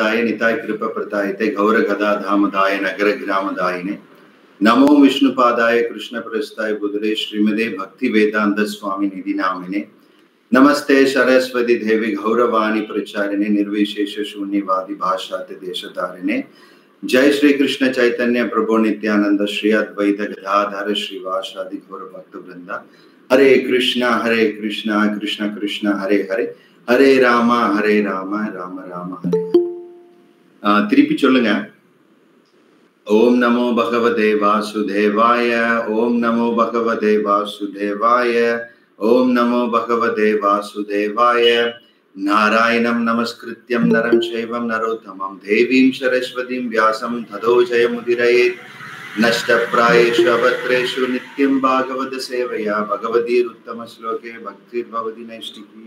प्रसादाय निताय कृपा प्रदायते गौर गदा धामदाय नगर ग्रामदायिने नमो विष्णुपादाय कृष्ण प्रस्ताय बुधरे श्रीमदे भक्ति वेदांत स्वामी निधि नामिने नमस्ते सरस्वती देवी गौरवाणी प्रचारिणे निर्विशेष शून्यवादी भाषाते देशधारिणे जय श्री कृष्ण चैतन्य प्रभु नित्यानंद श्री अद्वैत गदाधर श्रीवासादि गौर भक्त वृंदा हरे कृष्णा हरे कृष्णा कृष्ण कृष्ण हरे हरे ஹரே ராமா ஹரே ராம ராம ராம ஹரே ஆஹ் திருப்பி சொல்லுங்க ஓம் நமோ பகவதே வாசுதேவாய ஓம் நமோ பகவதே வாசுதேவாய ஓம் நமோ பகவதே வாசுதேவாய நாராயணம் நமஸ்கிருத்யம் நரம் சைவம் நரோத்தமம் தேவீம் சரஸ்வதிம் வியாசம் ததோ ஜெயமுதிரயேத் नष्टप्रायेषु अभद्रेषु नित्यं भागवत सेवया भगवतीरुत्तमश्लोके भक्तिर्भवति नैष्टिकी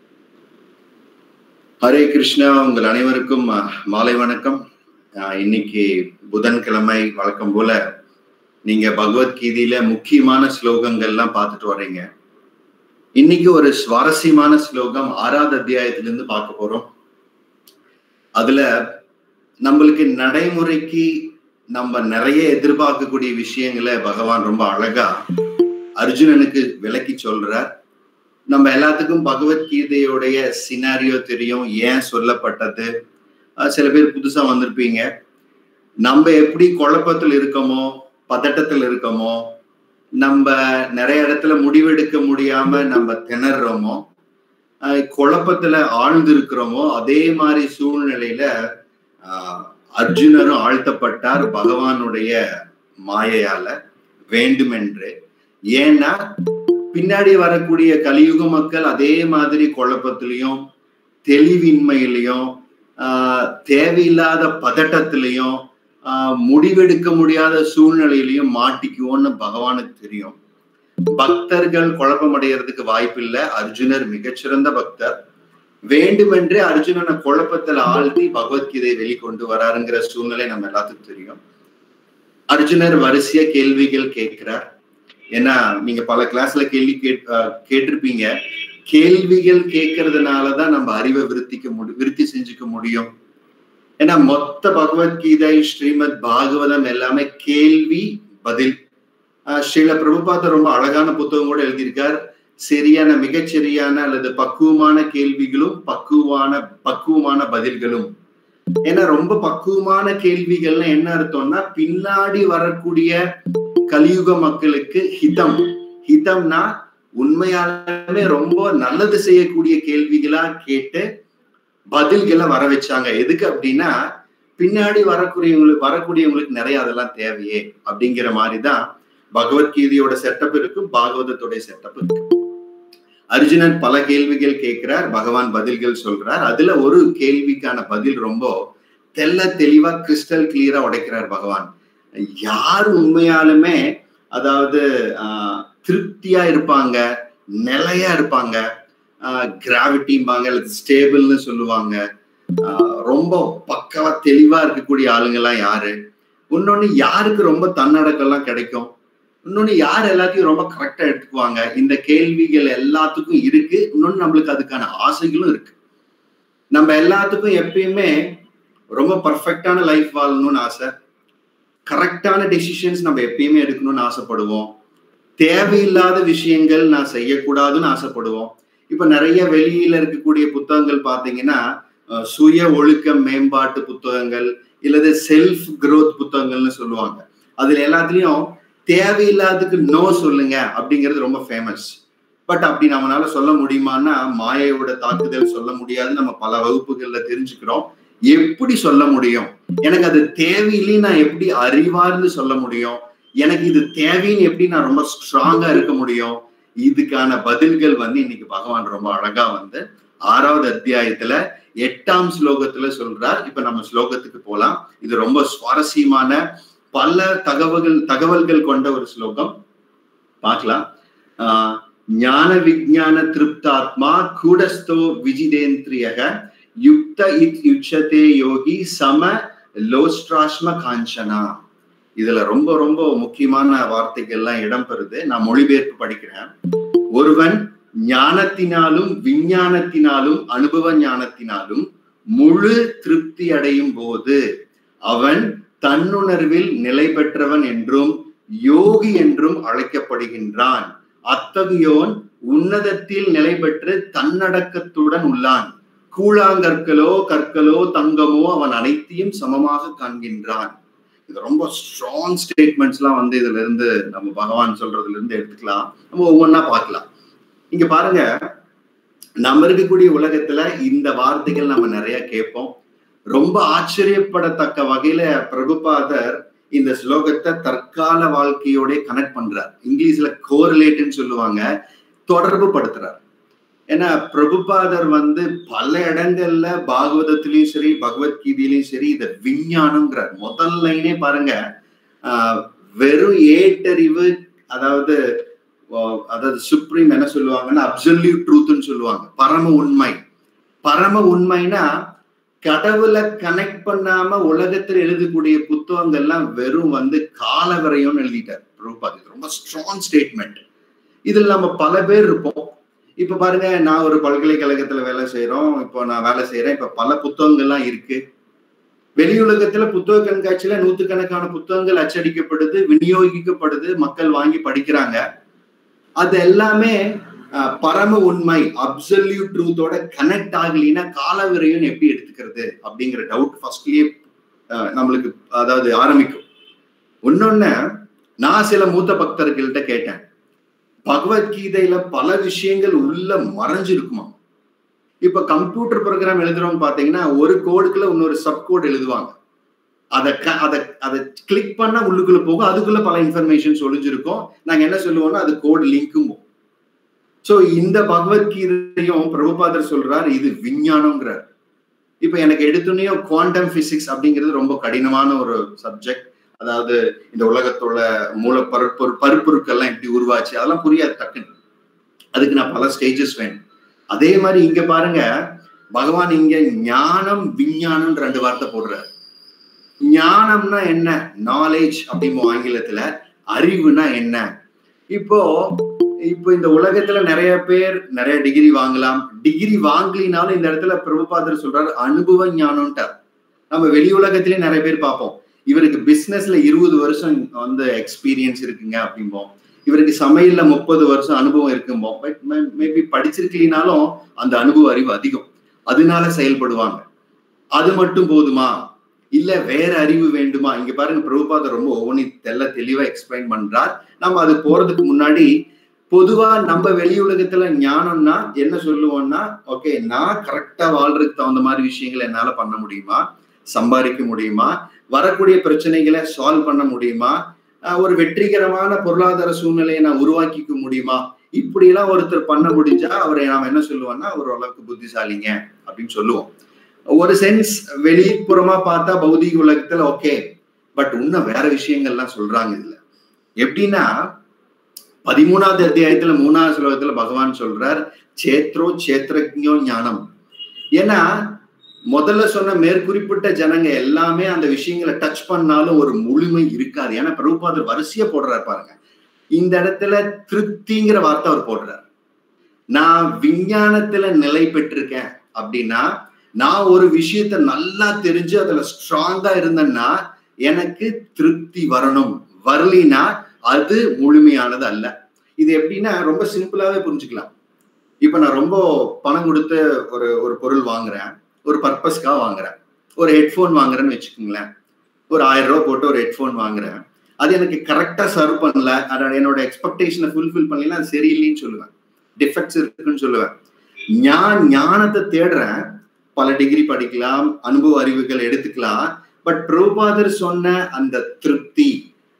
ஹரே கிருஷ்ணா உங்கள் அனைவருக்கும் அஹ், மாலை வணக்கம் அஹ், இன்னைக்கு புதன்கிழமை வழக்கம் போல நீங்க பகவத்கீதையில முக்கியமான ஸ்லோகங்கள்லாம் பார்த்துட்டு வர்றீங்க இன்னைக்கு ஒரு சுவாரஸ்யமான ஸ்லோகம் ஆறாவது அத்தியாயத்திலிருந்து பார்க்க போறோம் அதுல நம்மளுக்கு நடைமுறைக்கு நம்ம நிறைய எதிர்பார்க்கக்கூடிய விஷயங்களை பகவான் ரொம்ப அழகா அர்ஜுனனுக்கு விளக்கி சொல்றார் நம்ம எல்லாத்துக்கும் பகவத்கீதையுடைய சினாரியோ தெரியும் ஏன் சொல்லப்பட்டது அஹ் சில பேர் புதுசா வந்திருப்பீங்க நம்ம எப்படி குழப்பத்தில் இருக்கோமோ பதட்டத்தில் இருக்கோமோ நம்ம நிறைய இடத்துல முடிவெடுக்க முடியாம நம்ம திணறோமோ அஹ் குழப்பத்துல ஆழ்ந்து இருக்கிறோமோ அதே மாதிரி சூழ்நிலையில ஆஹ் அர்ஜுனரும் ஆழ்த்தப்பட்டார் பகவானுடைய மாயையால வேண்டுமென்று ஏன்னா பின்னாடி வரக்கூடிய கலியுக மக்கள் அதே மாதிரி குழப்பத்திலையும் தெளிவின்மையிலையும் ஆஹ் தேவையில்லாத பதட்டத்திலையும் ஆஹ் முடிவெடுக்க முடியாத சூழ்நிலையிலையும் மாட்டிக்குவோன்னு பகவானுக்கு தெரியும் பக்தர்கள் குழப்பம் அடைகிறதுக்கு வாய்ப்பில்லை அர்ஜுனர் மிகச்சிறந்த பக்தர் வேண்டுமென்றே அர்ஜுனனை குழப்பத்துல ஆழ்த்தி பகவத்கீதை வெளிக்கொண்டு வராருங்கிற சூழ்நிலை நம்ம எல்லாத்துக்கும் தெரியும் அர்ஜுனர் வரிசையா கேள்விகள் கேட்கிறார் ஏன்னா நீங்க பல கிளாஸ்ல கேள்வி கேட் அஹ் கேட்டிருப்பீங்க கேள்விகள் கேட்கறதுனாலதான் நம்ம அறிவை விருத்திக்க முடி விருத்தி செஞ்சுக்க முடியும் ஏன்னா மொத்த பகவத்கீதை ஸ்ரீமத் பாகவதம் எல்லாமே கேள்வி பதில் அஹ் ஸ்ரீல பிரபுபாத ரொம்ப அழகான புத்தகம் கூட எழுதியிருக்கார் சரியான மிகச்சரியான அல்லது பக்குவமான கேள்விகளும் பக்குவான பக்குவமான பதில்களும் ஏன்னா ரொம்ப பக்குவமான கேள்விகள்னா என்ன அர்த்தம்னா பின்னாடி வரக்கூடிய கலியுக மக்களுக்கு ஹிதம் ஹிதம்னா உண்மையாலுமே ரொம்ப நல்லது செய்யக்கூடிய கேள்விகளா கேட்டு பதில்களை வர வச்சாங்க எதுக்கு அப்படின்னா பின்னாடி வரக்கூடியவங்களுக்கு வரக்கூடியவங்களுக்கு நிறைய அதெல்லாம் தேவையே அப்படிங்கிற மாதிரிதான் பகவத்கீதையோட செட்டப் இருக்கு பாகவதத்துடைய செட்டப் இருக்கு அர்ஜுனன் பல கேள்விகள் கேட்கிறார் பகவான் பதில்கள் சொல்றார் அதுல ஒரு கேள்விக்கான பதில் ரொம்ப தெல்ல தெளிவா கிறிஸ்டல் கிளியரா உடைக்கிறார் பகவான் யார் உண்மையாலுமே அதாவது ஆஹ், திருப்தியா இருப்பாங்க நிலையா இருப்பாங்க கிராவிட்டிம்பாங்க அல்லது ஸ்டேபிள்னு சொல்லுவாங்க ஆஹ், ரொம்ப பக்கவா தெளிவா இருக்கக்கூடிய ஆளுங்கெல்லாம் யாரு இன்னொன்னு யாருக்கு ரொம்ப தன்னடக்கம்லாம் கிடைக்கும் இன்னொன்னு யார் எல்லாத்தையும் ரொம்ப கரெக்டா எடுத்துக்குவாங்க இந்த கேள்விகள் எல்லாத்துக்கும் இருக்கு இன்னொன்னு நம்மளுக்கு அதுக்கான ஆசைகளும் இருக்கு நம்ம எல்லாத்துக்கும் எப்பயுமே ரொம்ப பர்ஃபெக்டான லைஃப் வாழணும்னு ஆசை கரெக்டான டெசிஷன்ஸ் நம்ம எப்பயுமே எடுக்கணும்னு ஆசைப்படுவோம் தேவையில்லாத விஷயங்கள் நான் செய்யக்கூடாதுன்னு ஆசைப்படுவோம் இப்ப நிறைய வெளியில இருக்கக்கூடிய புத்தகங்கள் பாத்தீங்கன்னா அஹ், சுய ஒழுக்க மேம்பாட்டு புத்தகங்கள் இல்லது செல்ஃப் growth புத்தகங்கள்னு சொல்லுவாங்க அதுல எல்லாத்துலயும் தேவையில்லாததுக்கு நோ சொல்லுங்க அப்படிங்கிறது ரொம்ப ஃபேமஸ் பட் அப்படி நம்மளால சொல்ல முடியுமான்னா மாயையோட தாக்குதல் சொல்ல முடியாதுன்னு நம்ம பல வகுப்புகள்ல தெரிஞ்சுக்கிறோம் எப்படி சொல்ல முடியும் எனக்கு அது தேவையில்லைன்னு நான் எப்படி அறிவார்ந்து சொல்ல முடியும் எனக்கு இது தேவைன்னு எப்படி நான் ரொம்ப ஸ்ட்ராங்கா இருக்க முடியும் இதுக்கான பதில்கள் வந்து இன்னைக்கு பகவான் ரொம்ப அழகா வந்து ஆறாவது அத்தியாயத்துல எட்டாம் ஸ்லோகத்துல சொல்றார் இப்ப நம்ம ஸ்லோகத்துக்கு போலாம் இது ரொம்ப சுவாரஸ்யமான பல தகவல்கள் தகவல்கள் கொண்ட ஒரு ஸ்லோகம் பார்க்கலாம் ஆஹ் ஞான விஜான திருப்தாத்மா கூடஸ்தோ விஜிதேந்திரியக யுக்த இத் யுச்சதே யோகி சம லோஸ்ட்ராஷ்ம காஞ்சனா இதுல ரொம்ப ரொம்ப முக்கியமான வார்த்தைகள்லாம் இடம்பெறுது நான் மொழிபெயர்ப்பு படிக்கிறேன் ஒருவன் ஞானத்தினாலும் விஞ்ஞானத்தினாலும் அனுபவ ஞானத்தினாலும் முழு திருப்தி அடையும் போது அவன் தன்னுணர்வில் நிலை பெற்றவன் என்றும் யோகி என்றும் அழைக்கப்படுகின்றான் அத்தகையோன் உன்னதத்தில் நிலை பெற்று தன்னடக்கத்துடன் உள்ளான் கூழாங்கற்களோ கற்களோ தங்கமோ அவன் அனைத்தையும் சமமாக காண்கின்றான் இது ரொம்ப ஸ்ட்ராங் ஸ்டேட்மெண்ட்ஸ் எல்லாம் வந்து இதுல இருந்து நம்ம பகவான் சொல்றதுல இருந்து எடுத்துக்கலாம் நம்ம ஒவ்வொன்னா பார்க்கலாம் இங்க பாருங்க நம்ம இருக்கக்கூடிய உலகத்துல இந்த வார்த்தைகள் நம்ம நிறைய கேட்போம் ரொம்ப ஆச்சரியப்படத்தக்க வகையில பிரபுபாதர் இந்த ஸ்லோகத்தை தற்கால வாழ்க்கையோட கனெக்ட் பண்றார் இங்கிலீஷ்ல கோரிலேட்னு சொல்லுவாங்க தொடர்பு படுத்துறார் ஏன்னா பிரபுபாதர் வந்து பல இடங்கள்ல பாகவதத்திலயும் சரி பகவத்கீதையிலயும் சரி இத விஞ்ஞானம்ங்கிறார் முதல் லைனே பாருங்க ஆஹ் வெறும் ஏட்டறிவு அதாவது அதாவது சுப்ரீம் என்ன சொல்லுவாங்கன்னா அப்சல்யூட் ட்ரூத்னு சொல்லுவாங்க பரம உண்மை பரம உண்மைனா கடவுளை கனெக்ட் பண்ணாம உலகத்துல எழுதக்கூடிய புத்தகங்கள்லாம் வெறும் வந்து காலவரையும் எழுதிட்டார் பிரபுபாத் ரொம்ப ஸ்ட்ராங் ஸ்டேட்மெண்ட் இதுல நம்ம பல பேர் இருப்போம் இப்ப பாருங்க நான் ஒரு பல்கலைக்கழகத்துல வேலை செய்யறோம் இப்போ நான் வேலை செய்யறேன் இப்ப பல புத்தகங்கள்லாம் இருக்கு வெளியுலகத்துல புத்தக கண்காட்சியில நூத்துக்கணக்கான புத்தகங்கள் அச்சடிக்கப்படுது விநியோகிக்கப்படுது மக்கள் வாங்கி படிக்கிறாங்க அது எல்லாமே பரம உண்மை அப்சல்யூட் ட்ரூத்தோட கனெக்ட் ஆகலினா காலவிரையும் எப்படி எடுத்துக்கிறது அப்படிங்கிற டவுட் ஃபர்ஸ்ட்லயே நம்மளுக்கு அதாவது ஆரம்பிக்கும் இன்னொன்னு நான் சில மூத்த பக்தர்கள்ட்ட கேட்டேன் பகவத்கீதையில பல விஷயங்கள் உள்ள மறைஞ்சிருக்குமா இப்ப கம்ப்யூட்டர் ப்ரோக்ராம் எழுதுறோம் பாத்தீங்கன்னா ஒரு கோடுக்குள்ள இன்னொரு சப் கோட் எழுதுவாங்க அதை அதை அதை கிளிக் பண்ணா உள்ளுக்குள்ள போகும் அதுக்குள்ள பல இன்ஃபர்மேஷன் ஒளிஞ்சிருக்கும் நாங்க என்ன சொல்லுவோம்னா அது கோடு லிங்க்கும் சோ இந்த பகவத்கீதையும் பிரபுபாதர் சொல்றார் இது விஞ்ஞானம்ங்கிறார் இப்ப எனக்கு எடுத்துனையும் குவாண்டம் பிசிக்ஸ் அப்படிங்கிறது ரொம்ப கடினமான ஒரு சப்ஜெக்ட் அதாவது இந்த உலகத்தோட மூல பருப்பொரு பருப்பொருட்கள்லாம் எப்படி உருவாச்சு அதெல்லாம் புரியாது டக்குன்னு அதுக்கு நான் பல ஸ்டேஜஸ் வேணும் அதே மாதிரி இங்க பாருங்க பகவான் இங்க ஞானம் விஞ்ஞானம் ரெண்டு வார்த்தை போடுறாரு ஞானம்னா என்ன நாலேஜ் அப்படிமோ ஆங்கிலத்துல அறிவுனா என்ன இப்போ இப்போ இந்த உலகத்துல நிறைய பேர் நிறைய டிகிரி வாங்கலாம் டிகிரி வாங்கலினாலும் இந்த இடத்துல பிரபுபாதர் சொல்றாரு அனுபவ ஞானம்ட்டார் நம்ம வெளி உலகத்திலே நிறைய பேர் பார்ப்போம் இவருக்கு பிசினஸ்ல இருபது வருஷம் வந்து எக்ஸ்பீரியன்ஸ் இருக்குங்க அப்படிம்போம் இவருக்கு சமையல்ல முப்பது வருஷம் அனுபவம் இருக்கும்போம் பட் மேபி படிச்சிருக்கலினாலும் அந்த அனுபவ அறிவு அதிகம் அதனால செயல்படுவாங்க அது மட்டும் போதுமா இல்ல வேற அறிவு வேண்டுமா இங்க பாருங்க பிரபுபாதர் ரொம்ப ஒவ்வொன்றி தெல்ல தெளிவா எக்ஸ்பிளைன் பண்றார் நம்ம அது போறதுக்கு முன்னாடி பொதுவா நம்ம வெளி உலகத்துல ஞானம்னா என்ன சொல்லுவோம்னா ஓகே நான் கரெக்டா வாழ்றதுக்கு தகுந்த மாதிரி விஷயங்களை என்னால பண்ண முடியுமா சம்பாதிக்க முடியுமா வரக்கூடிய பிரச்சனைகளை சால்வ் பண்ண முடியுமா ஒரு வெற்றிகரமான பொருளாதார சூழ்நிலையை நான் உருவாக்கிக்க முடியுமா இப்படி எல்லாம் ஒருத்தர் பண்ண முடிஞ்சா அவரை நாம என்ன சொல்லுவோம்னா அவர் அளவுக்கு புத்திசாலிங்க அப்படின்னு சொல்லுவோம் ஒரு சென்ஸ் வெளிப்புறமா பார்த்தா பௌதிக உலகத்துல ஓகே பட் இன்னும் வேற விஷயங்கள்லாம் சொல்றாங்க இதுல எப்படின்னா பதிமூணாவது அத்தியாயத்துல மூணாவது ஸ்லோகத்துல பகவான் சொல்றார் சேத்ரோ சேத்திரஜோ ஞானம் ஏன்னா முதல்ல சொன்ன மேற்குறிப்பிட்ட ஜனங்க எல்லாமே அந்த விஷயங்களை டச் பண்ணாலும் ஒரு முழுமை இருக்காது ஏன்னா பிரபுபாதர் வரிசையா போடுறாரு பாருங்க இந்த இடத்துல திருப்திங்கிற வார்த்தை அவர் போடுறார் நான் விஞ்ஞானத்துல நிலை பெற்றிருக்கேன் அப்படின்னா நான் ஒரு விஷயத்த நல்லா தெரிஞ்சு அதுல ஸ்ட்ராங்கா இருந்தேன்னா எனக்கு திருப்தி வரணும் வரலினா அது முழுமையானது அல்ல இது எப்படின்னா ரொம்ப சிம்பிளாவே புரிஞ்சுக்கலாம் இப்ப நான் ரொம்ப பணம் கொடுத்து ஒரு ஒரு பொருள் வாங்குறேன் ஒரு பர்பஸ்க்காக வாங்குறேன் ஒரு ஹெட்ஃபோன் வாங்குறேன்னு வச்சுக்கோங்களேன் ஒரு ஆயிரம் ரூபாய் போட்டு ஒரு ஹெட்ஃபோன் வாங்குறேன் அது எனக்கு கரெக்டா சர்வ் பண்ணல அதோட என்னோட எக்ஸ்பெக்டேஷனை ஃபுல்ஃபில் பண்ணல அது சரியில்லைன்னு சொல்லுவேன் டிஃபெக்ட்ஸ் இருக்குன்னு சொல்லுவேன் ஞான் ஞானத்தை தேடுறேன் பல டிகிரி படிக்கலாம் அனுபவ அறிவுகள் எடுத்துக்கலாம் பட் பிரபுபாதர் சொன்ன அந்த திருப்தி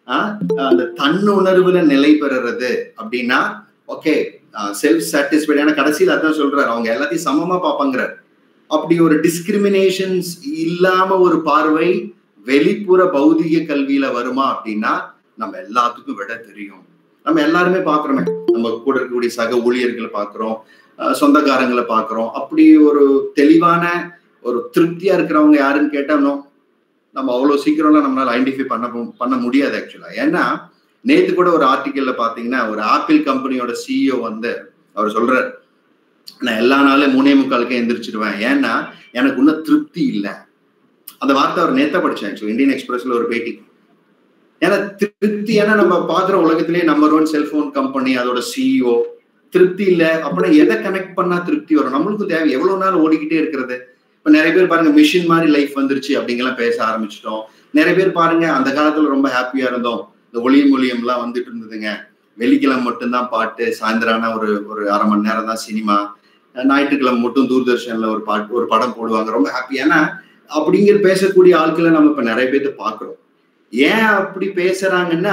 அந்த தன்னுணர்வுல நிலை பெறுறது அப்படின்னா ஓகே செல்ஃப் சாட்டிஸ்ஃபைட் ஏன்னா கடைசியில் அதான் சொல்றாரு அவங்க எல்லாத்தையும் சமமா பார்ப்பாங்கிறார் அப்படி ஒரு டிஸ்கிரிமினேஷன்ஸ் இல்லாம ஒரு பார்வை வெளிப்புற பௌதிக கல்வியில வருமா அப்படின்னா நம்ம எல்லாத்துக்கும் விட தெரியும் நம்ம எல்லாருமே பாக்குறோமே நம்ம கூட இருக்கக்கூடிய சக ஊழியர்களை பாக்குறோம் சொந்தக்காரங்களை பாக்குறோம் அப்படி ஒரு தெளிவான ஒரு திருப்தியா இருக்கிறவங்க யாருன்னு கேட்டானோ நம்ம அவ்வளவு சீக்கிரம்லாம் நம்மளால ஐடென்டிஃபை பண்ண பண்ண முடியாது ஆக்சுவலா ஏன்னா நேத்து கூட ஒரு ஆர்டிக்கல்ல பாத்தீங்கன்னா ஒரு ஆப்பிள் கம்பெனியோட சிஇஓ வந்து அவர் சொல்றார் நான் எல்லா நாளும் மூணே முக்காலுக்கே எந்திரிச்சிருவேன் ஏன்னா எனக்கு இன்னும் திருப்தி இல்லை அந்த வார்த்தை அவர் நேத்த படிச்சேன் ஆக்சுவலி இந்தியன் எக்ஸ்பிரஸ்ல ஒரு பேட்டி ஏன்னா திருப்தி ஏன்னா நம்ம பாக்குற உலகத்திலேயே நம்பர் ஒன் செல்போன் கம்பெனி அதோட சிஇஓ திருப்தி இல்ல அப்படின்னா எதை கனெக்ட் பண்ணா திருப்தி வரும் நம்மளுக்கும் தேவை எவ்வளவு நாள் ஓடிக்கிட்டே இருக்கிறது இப்ப நிறைய பேர் பாருங்க மிஷின் மாதிரி லைஃப் வந்துருச்சு அப்படிங்கலாம் பேச ஆரம்பிச்சிட்டோம் நிறைய பேர் பாருங்க அந்த காலத்துல ரொம்ப ஹாப்பியா இருந்தோம் இந்த ஒளி மொழியம் எல்லாம் வந்துட்டு இருந்ததுங்க வெள்ளிக்கிழமை மட்டும்தான் பாட்டு சாயந்தரான ஒரு ஒரு அரை மணி நேரம் தான் சினிமா ஞாயிற்றுக்கிழமை மட்டும் தூர்தர்ஷன்ல ஒரு பாட்டு ஒரு படம் போடுவாங்க ரொம்ப ஹாப்பி ஏன்னா அப்படிங்கிற பேசக்கூடிய ஆட்களை நம்ம இப்ப நிறைய பேர்த்த பாக்குறோம் ஏன் அப்படி பேசுறாங்கன்னா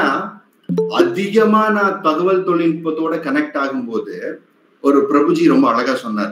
அதிகமா நான் தகவல் தொழில்நுட்பத்தோட கனெக்ட் ஆகும்போது ஒரு பிரபுஜி ரொம்ப அழகா சொன்னார்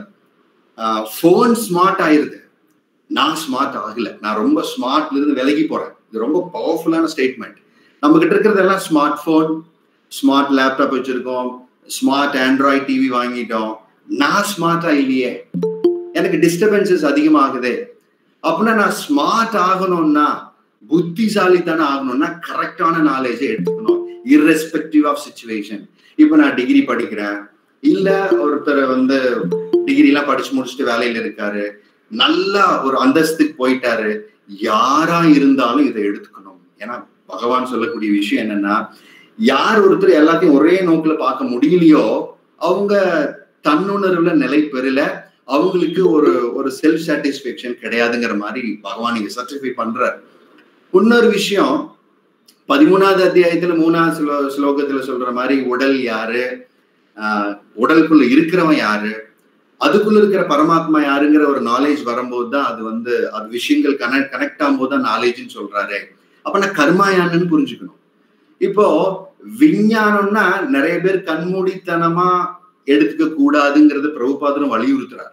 ஃபோன் ஸ்மார்ட் ஆயிருது நான் ஸ்மார்ட் ஆகல நான் ரொம்ப ஸ்மார்ட்ல இருந்து விலகி போறேன் இது ரொம்ப பவர்ஃபுல்லான ஸ்டேட்மெண்ட் நம்ம கிட்ட இருக்கிறதெல்லாம் ஸ்மார்ட் போன் ஸ்மார்ட் லேப்டாப் வச்சிருக்கோம் ஸ்மார்ட் ஆண்ட்ராய்ட் டிவி வாங்கிட்டோம் நான் ஸ்மார்ட்டா இல்லையே எனக்கு டிஸ்டர்பன்சஸ் அதிகமாகுது அப்படின்னா நான் ஸ்மார்ட் ஆகணும்னா புத்திசாலித்தனம் ஆகணும்னா கரெக்டான நாலேஜை எடுத்துக்கணும் இர்ரெஸ்பெக்டிவ் ஆஃப் சுச்சுவேஷன் இப்போ நான் டிகிரி படிக்கிறேன் இல்ல ஒருத்தர் வந்து டிகிரி எல்லாம் படிச்சு முடிச்சுட்டு வேலையில இருக்காரு நல்லா ஒரு அந்தஸ்துக்கு போயிட்டாரு யாரா இருந்தாலும் இதை எடுத்துக்கணும் ஏன்னா பகவான் சொல்லக்கூடிய விஷயம் என்னன்னா யார் ஒருத்தர் எல்லாத்தையும் ஒரே நோக்குல பார்க்க முடியலையோ அவங்க தன்னுணர்வுல நிலை பெறல அவங்களுக்கு ஒரு ஒரு செல்ஃப் சாட்டிஸ்பேக்ஷன் கிடையாதுங்கிற மாதிரி பகவான் இங்க சர்டிஃபை பண்றாரு இன்னொரு விஷயம் பதிமூணாவது அத்தியாயத்துல மூணாவது ஸ்லோ ஸ்லோகத்துல சொல்ற மாதிரி உடல் யாரு ஆஹ் உடலுக்குள்ள இருக்கிறவன் யாரு அதுக்குள்ள இருக்கிற பரமாத்மா யாருங்கிற ஒரு நாலேஜ் வரும்போது தான் அது வந்து அது விஷயங்கள் கனெக்ட் கனெக்ட் ஆகும்போது தான் நாலேஜ்னு சொல்றாரு அப்ப நான் கர்மா யாருன்னு புரிஞ்சுக்கணும் இப்போ விஞ்ஞானம்னா நிறைய பேர் கண்மூடித்தனமா எடுத்துக்க கூடாதுங்கிறது பிரபுபாதரும் வலியுறுத்துறாரு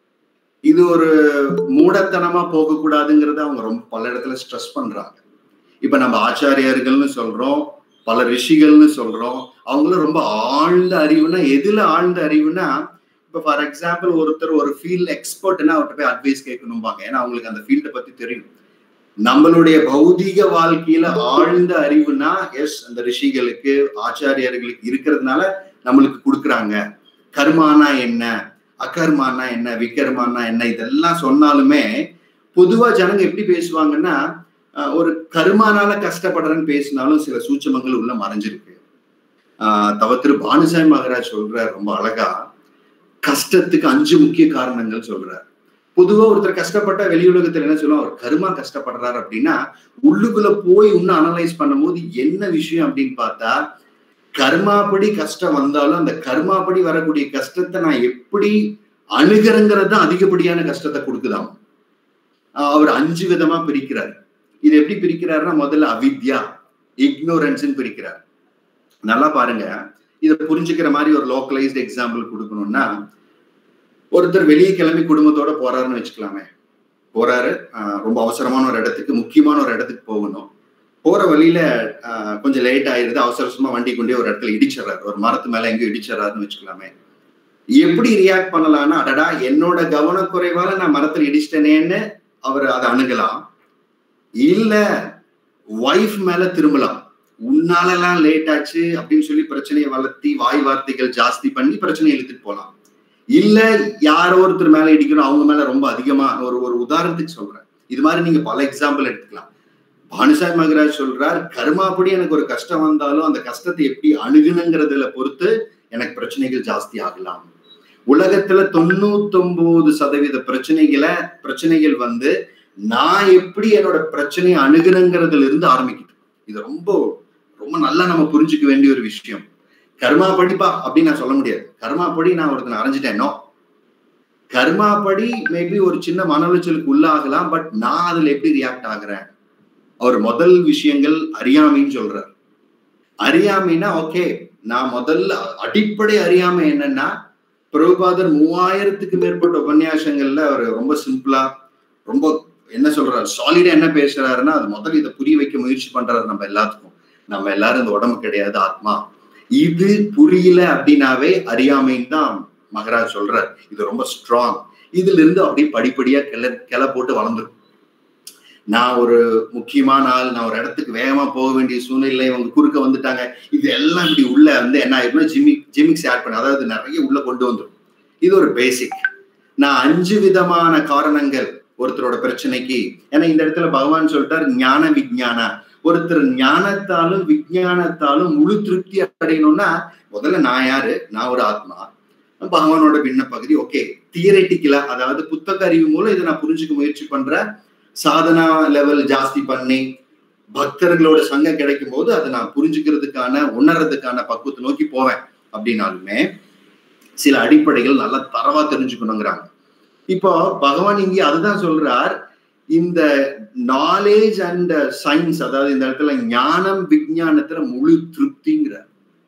இது ஒரு மூடத்தனமா போக கூடாதுங்கிறத அவங்க ரொம்ப பல இடத்துல ஸ்ட்ரெஸ் பண்றாங்க இப்ப நம்ம ஆச்சாரியர்கள்னு சொல்றோம் பல ரிஷிகள்னு சொல்றோம் அவங்களும் ரொம்ப ஆழ்ந்த அறிவுனா எதுல ஆழ்ந்த அறிவுனா இப்ப ஃபார் எக்ஸாம்பிள் ஒருத்தர் ஒரு ஃபீல்ட் எக்ஸ்பர்ட்னா அவர்கிட்ட போய் அட்வைஸ் கேட்கணும்பாங்க ஏன்னா அவங்களுக்கு அந்த ஃபீல்டை பத்தி தெரியும் நம்மளுடைய பௌதீக வாழ்க்கையில ஆழ்ந்த அறிவுனா எஸ் அந்த ரிஷிகளுக்கு ஆச்சாரியர்களுக்கு இருக்கிறதுனால நம்மளுக்கு கொடுக்குறாங்க கர்மானா என்ன அகர்மானா என்ன விகர்மானா என்ன இதெல்லாம் சொன்னாலுமே பொதுவா ஜனங்க எப்படி பேசுவாங்கன்னா ஒரு கருமானால கஷ்டப்படுறேன்னு பேசினாலும் சில சூட்சமங்கள் உள்ள மறைஞ்சிருக்கு ஆஹ் தவத்திரு பானுசாமி மகராஜ் சொல்றார் ரொம்ப அழகா கஷ்டத்துக்கு அஞ்சு முக்கிய காரணங்கள் சொல்றார் பொதுவா ஒருத்தர் கஷ்டப்பட்ட வெளி உலகத்துல என்ன சொல்லுவோம் அவர் கருமா கஷ்டப்படுறாரு அப்படின்னா உள்ளுக்குள்ள போய் இன்னும் அனலைஸ் பண்ணும்போது என்ன விஷயம் அப்படின்னு பார்த்தா கர்மாப்படி கஷ்டம் வந்தாலும் அந்த கர்மாப்படி வரக்கூடிய கஷ்டத்தை நான் எப்படி அணுகிறங்கிறது தான் அதிகப்படியான கஷ்டத்தை கொடுக்குதாம் அவர் அஞ்சு விதமா பிரிக்கிறார் இது எப்படி பிரிக்கிறாருன்னா முதல்ல அவித்யா இக்னோரன்ஸ் பிரிக்கிறார் நல்லா பாருங்க இதை புரிஞ்சுக்கிற மாதிரி ஒரு லோக்கலைஸ்ட் எக்ஸாம்பிள் கொடுக்கணும்னா ஒருத்தர் வெளியே கிளம்பி குடும்பத்தோட போறாருன்னு வச்சுக்கலாமே போறாரு ரொம்ப அவசரமான ஒரு இடத்துக்கு முக்கியமான ஒரு இடத்துக்கு போகணும் போற வழியில கொஞ்சம் லேட் ஆயிருது அவசர அவசரமா வண்டி கொண்டே ஒரு இடத்துல இடிச்சிடறாரு ஒரு மரத்து மேல எங்கேயும் இடிச்சிடறாருன்னு வச்சுக்கலாமே எப்படி ரியாக்ட் பண்ணலாம்னா அடடா என்னோட கவனக்குறைவால நான் மரத்துல இடிச்சிட்டேனேன்னு அவர் அதை அணுகலாம் இல்ல ஒய்ஃப் மேல திரும்பலாம் உன்னாலலாம் லேட் ஆச்சு அப்படின்னு சொல்லி பிரச்சனையை வளர்த்தி வாய் வார்த்தைகள் ஜாஸ்தி பண்ணி பிரச்சனையை இழுத்துட்டு போகலாம் இல்ல யாரோ ஒருத்தர் மேல இடிக்கணும் அவங்க மேல ரொம்ப அதிகமா ஒரு ஒரு உதாரணத்துக்கு சொல்றேன் இது மாதிரி நீங்க பல எக்ஸாம்பிள் எடுத்துக்கலாம் பானுசாமி மகராஜ் சொல்றார் கர்மாப்படி எனக்கு ஒரு கஷ்டம் வந்தாலும் அந்த கஷ்டத்தை எப்படி அணுகுனுங்கிறதுல பொறுத்து எனக்கு பிரச்சனைகள் ஜாஸ்தி ஆகலாம் உலகத்துல தொண்ணூத்தொன்பது சதவீத பிரச்சனைகளை பிரச்சனைகள் வந்து நான் எப்படி என்னோட பிரச்சனையை அணுகுனுங்கிறதுல இருந்து ஆரம்பிக்குது இது ரொம்ப ரொம்ப நல்லா நம்ம புரிஞ்சுக்க வேண்டிய ஒரு விஷயம் கர்மா படிப்பா அப்படின்னு நான் சொல்ல முடியாது கர்மா படி நான் ஒருத்தனை அரைஞ்சிட்டேனோ கர்மா படி மேபி ஒரு சின்ன மன உளைச்சலுக்கு உள்ளாகலாம் பட் நான் அதுல எப்படி ரியாக்ட் ஆகுறேன் அவர் முதல் விஷயங்கள் அறியாமைன்னு சொல்றார் அறியாமைன்னா ஓகே நான் முதல்ல அடிப்படை அறியாமை என்னன்னா பிரபுபாதர் மூவாயிரத்துக்கு மேற்பட்ட உபன்யாசங்கள்ல அவர் ரொம்ப சிம்பிளா ரொம்ப என்ன சொல்றாரு சாலிடா என்ன பேசுறாருன்னா அது முதல்ல இதை புரிய வைக்க முயற்சி பண்றாரு நம்ம எல்லாத்துக்கும் நம்ம எல்லாரும் இந்த உடம்பு கிடையாது ஆத்மா இது புரியல அப்படின்னாவே அறியாமைன்னு தான் மகராஜ் சொல்றார் இது ரொம்ப ஸ்ட்ராங் இதுல இருந்து அப்படியே படிப்படியா கிள கிளை போட்டு வளர்ந்துரும் நான் ஒரு முக்கியமான ஆள் நான் ஒரு இடத்துக்கு வேகமா போக வேண்டிய சூழ்நிலை இவங்க குறுக்க வந்துட்டாங்க இது எல்லாம் இப்படி உள்ள வந்து என்ன ஆயிரும்னா ஜிமிக் ஜிமிக்ஸ் ஆட் பண்ண அதாவது நிறைய உள்ள கொண்டு வந்துடும் இது ஒரு பேசிக் நான் அஞ்சு விதமான காரணங்கள் ஒருத்தரோட பிரச்சனைக்கு ஏன்னா இந்த இடத்துல பகவான் சொல்லிட்டார் ஞான விஜயானா ஒருத்தர் ஞானத்தாலும் விஜயானத்தாலும் முழு திருப்தி அடையணும்னா முதல்ல நான் யாரு நான் ஒரு ஆத்மா பகவானோட பின்ன பகுதி ஓகே தியரட்டிக்கலா அதாவது புத்தக அறிவு மூலம் இதை நான் புரிஞ்சுக்க முயற்சி பண்றேன் சாதனா லெவல் ஜாஸ்தி பண்ணி பக்தர்களோட சங்கம் கிடைக்கும் போது அதை நான் புரிஞ்சுக்கிறதுக்கான உணர்றதுக்கான பக்குவத்தை நோக்கி போவேன் அப்படின்னாலுமே சில அடிப்படைகள் நல்லா தரவா தெரிஞ்சுக்கணுங்கிறாங்க இப்போ பகவான் இங்கே அதுதான் சொல்றார் இந்த நாலேஜ் அண்ட் சயின்ஸ் அதாவது இந்த இடத்துல ஞானம் விஞ்ஞானத்துல முழு திருப்திங்கிறார்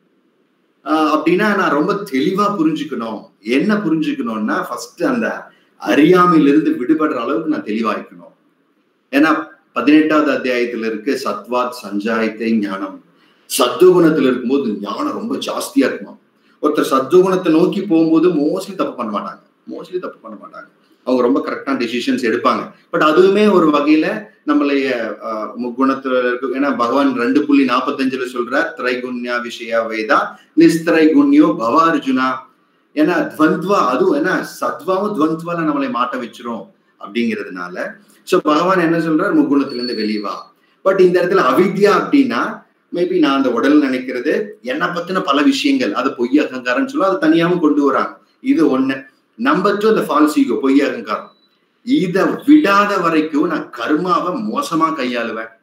அப்படின்னா நான் ரொம்ப தெளிவா புரிஞ்சுக்கணும் என்ன புரிஞ்சுக்கணும்னா ஃபர்ஸ்ட் அந்த அறியாமையிலிருந்து விடுபடுற அளவுக்கு நான் தெளிவாய்க்கணும் ஏன்னா பதினெட்டாவது அத்தியாயத்துல இருக்கு சத்வாத் சஞ்சாயத்தை ஞானம் சத்துவகுணத்துல இருக்கும்போது ஞானம் ரொம்ப ஜாஸ்தியா இருக்குமா ஒருத்தர் சத்துவகுணத்தை நோக்கி போகும்போது மோஸ்ட்லி தப்பு பண்ண மாட்டாங்க மோஸ்ட்லி தப்பு பண்ண மாட்டாங்க அவங்க ரொம்ப கரெக்டான டிசிஷன்ஸ் எடுப்பாங்க பட் அதுவுமே ஒரு வகையில நம்மளைய முக்குணத்துல இருக்கு ஏன்னா பகவான் ரெண்டு புள்ளி நாற்பத்தஞ்சுல சொல்றார் திரைகுண்யா விஷயா வேதா நிஸ்திரை குண்யோ பவ அர்ஜுனா ஏன்னா துவந்த்வா அதுவும் ஏன்னா சத்வாவும் துவந்த்வால நம்மளை மாட்ட வச்சிரும் அப்படிங்கிறதுனால சோ பகவான் என்ன சொல்றார் முக்குணத்துல இருந்து வெளிவா பட் இந்த இடத்துல அவித்யா அப்படின்னா மேபி நான் அந்த உடல் நினைக்கிறது என்ன பத்தின பல விஷயங்கள் அது பொய் அகங்காரம் சொல்ல அது தனியாவும் கொண்டு வராங்க இது ஒண்ணு நம்பர் டூ அந்த ஃபால்ஸ் ஈகோ பொய் அகங்காரம் இத விடாத வரைக்கும் நான் கர்மாவை மோசமா கையாளுவேன்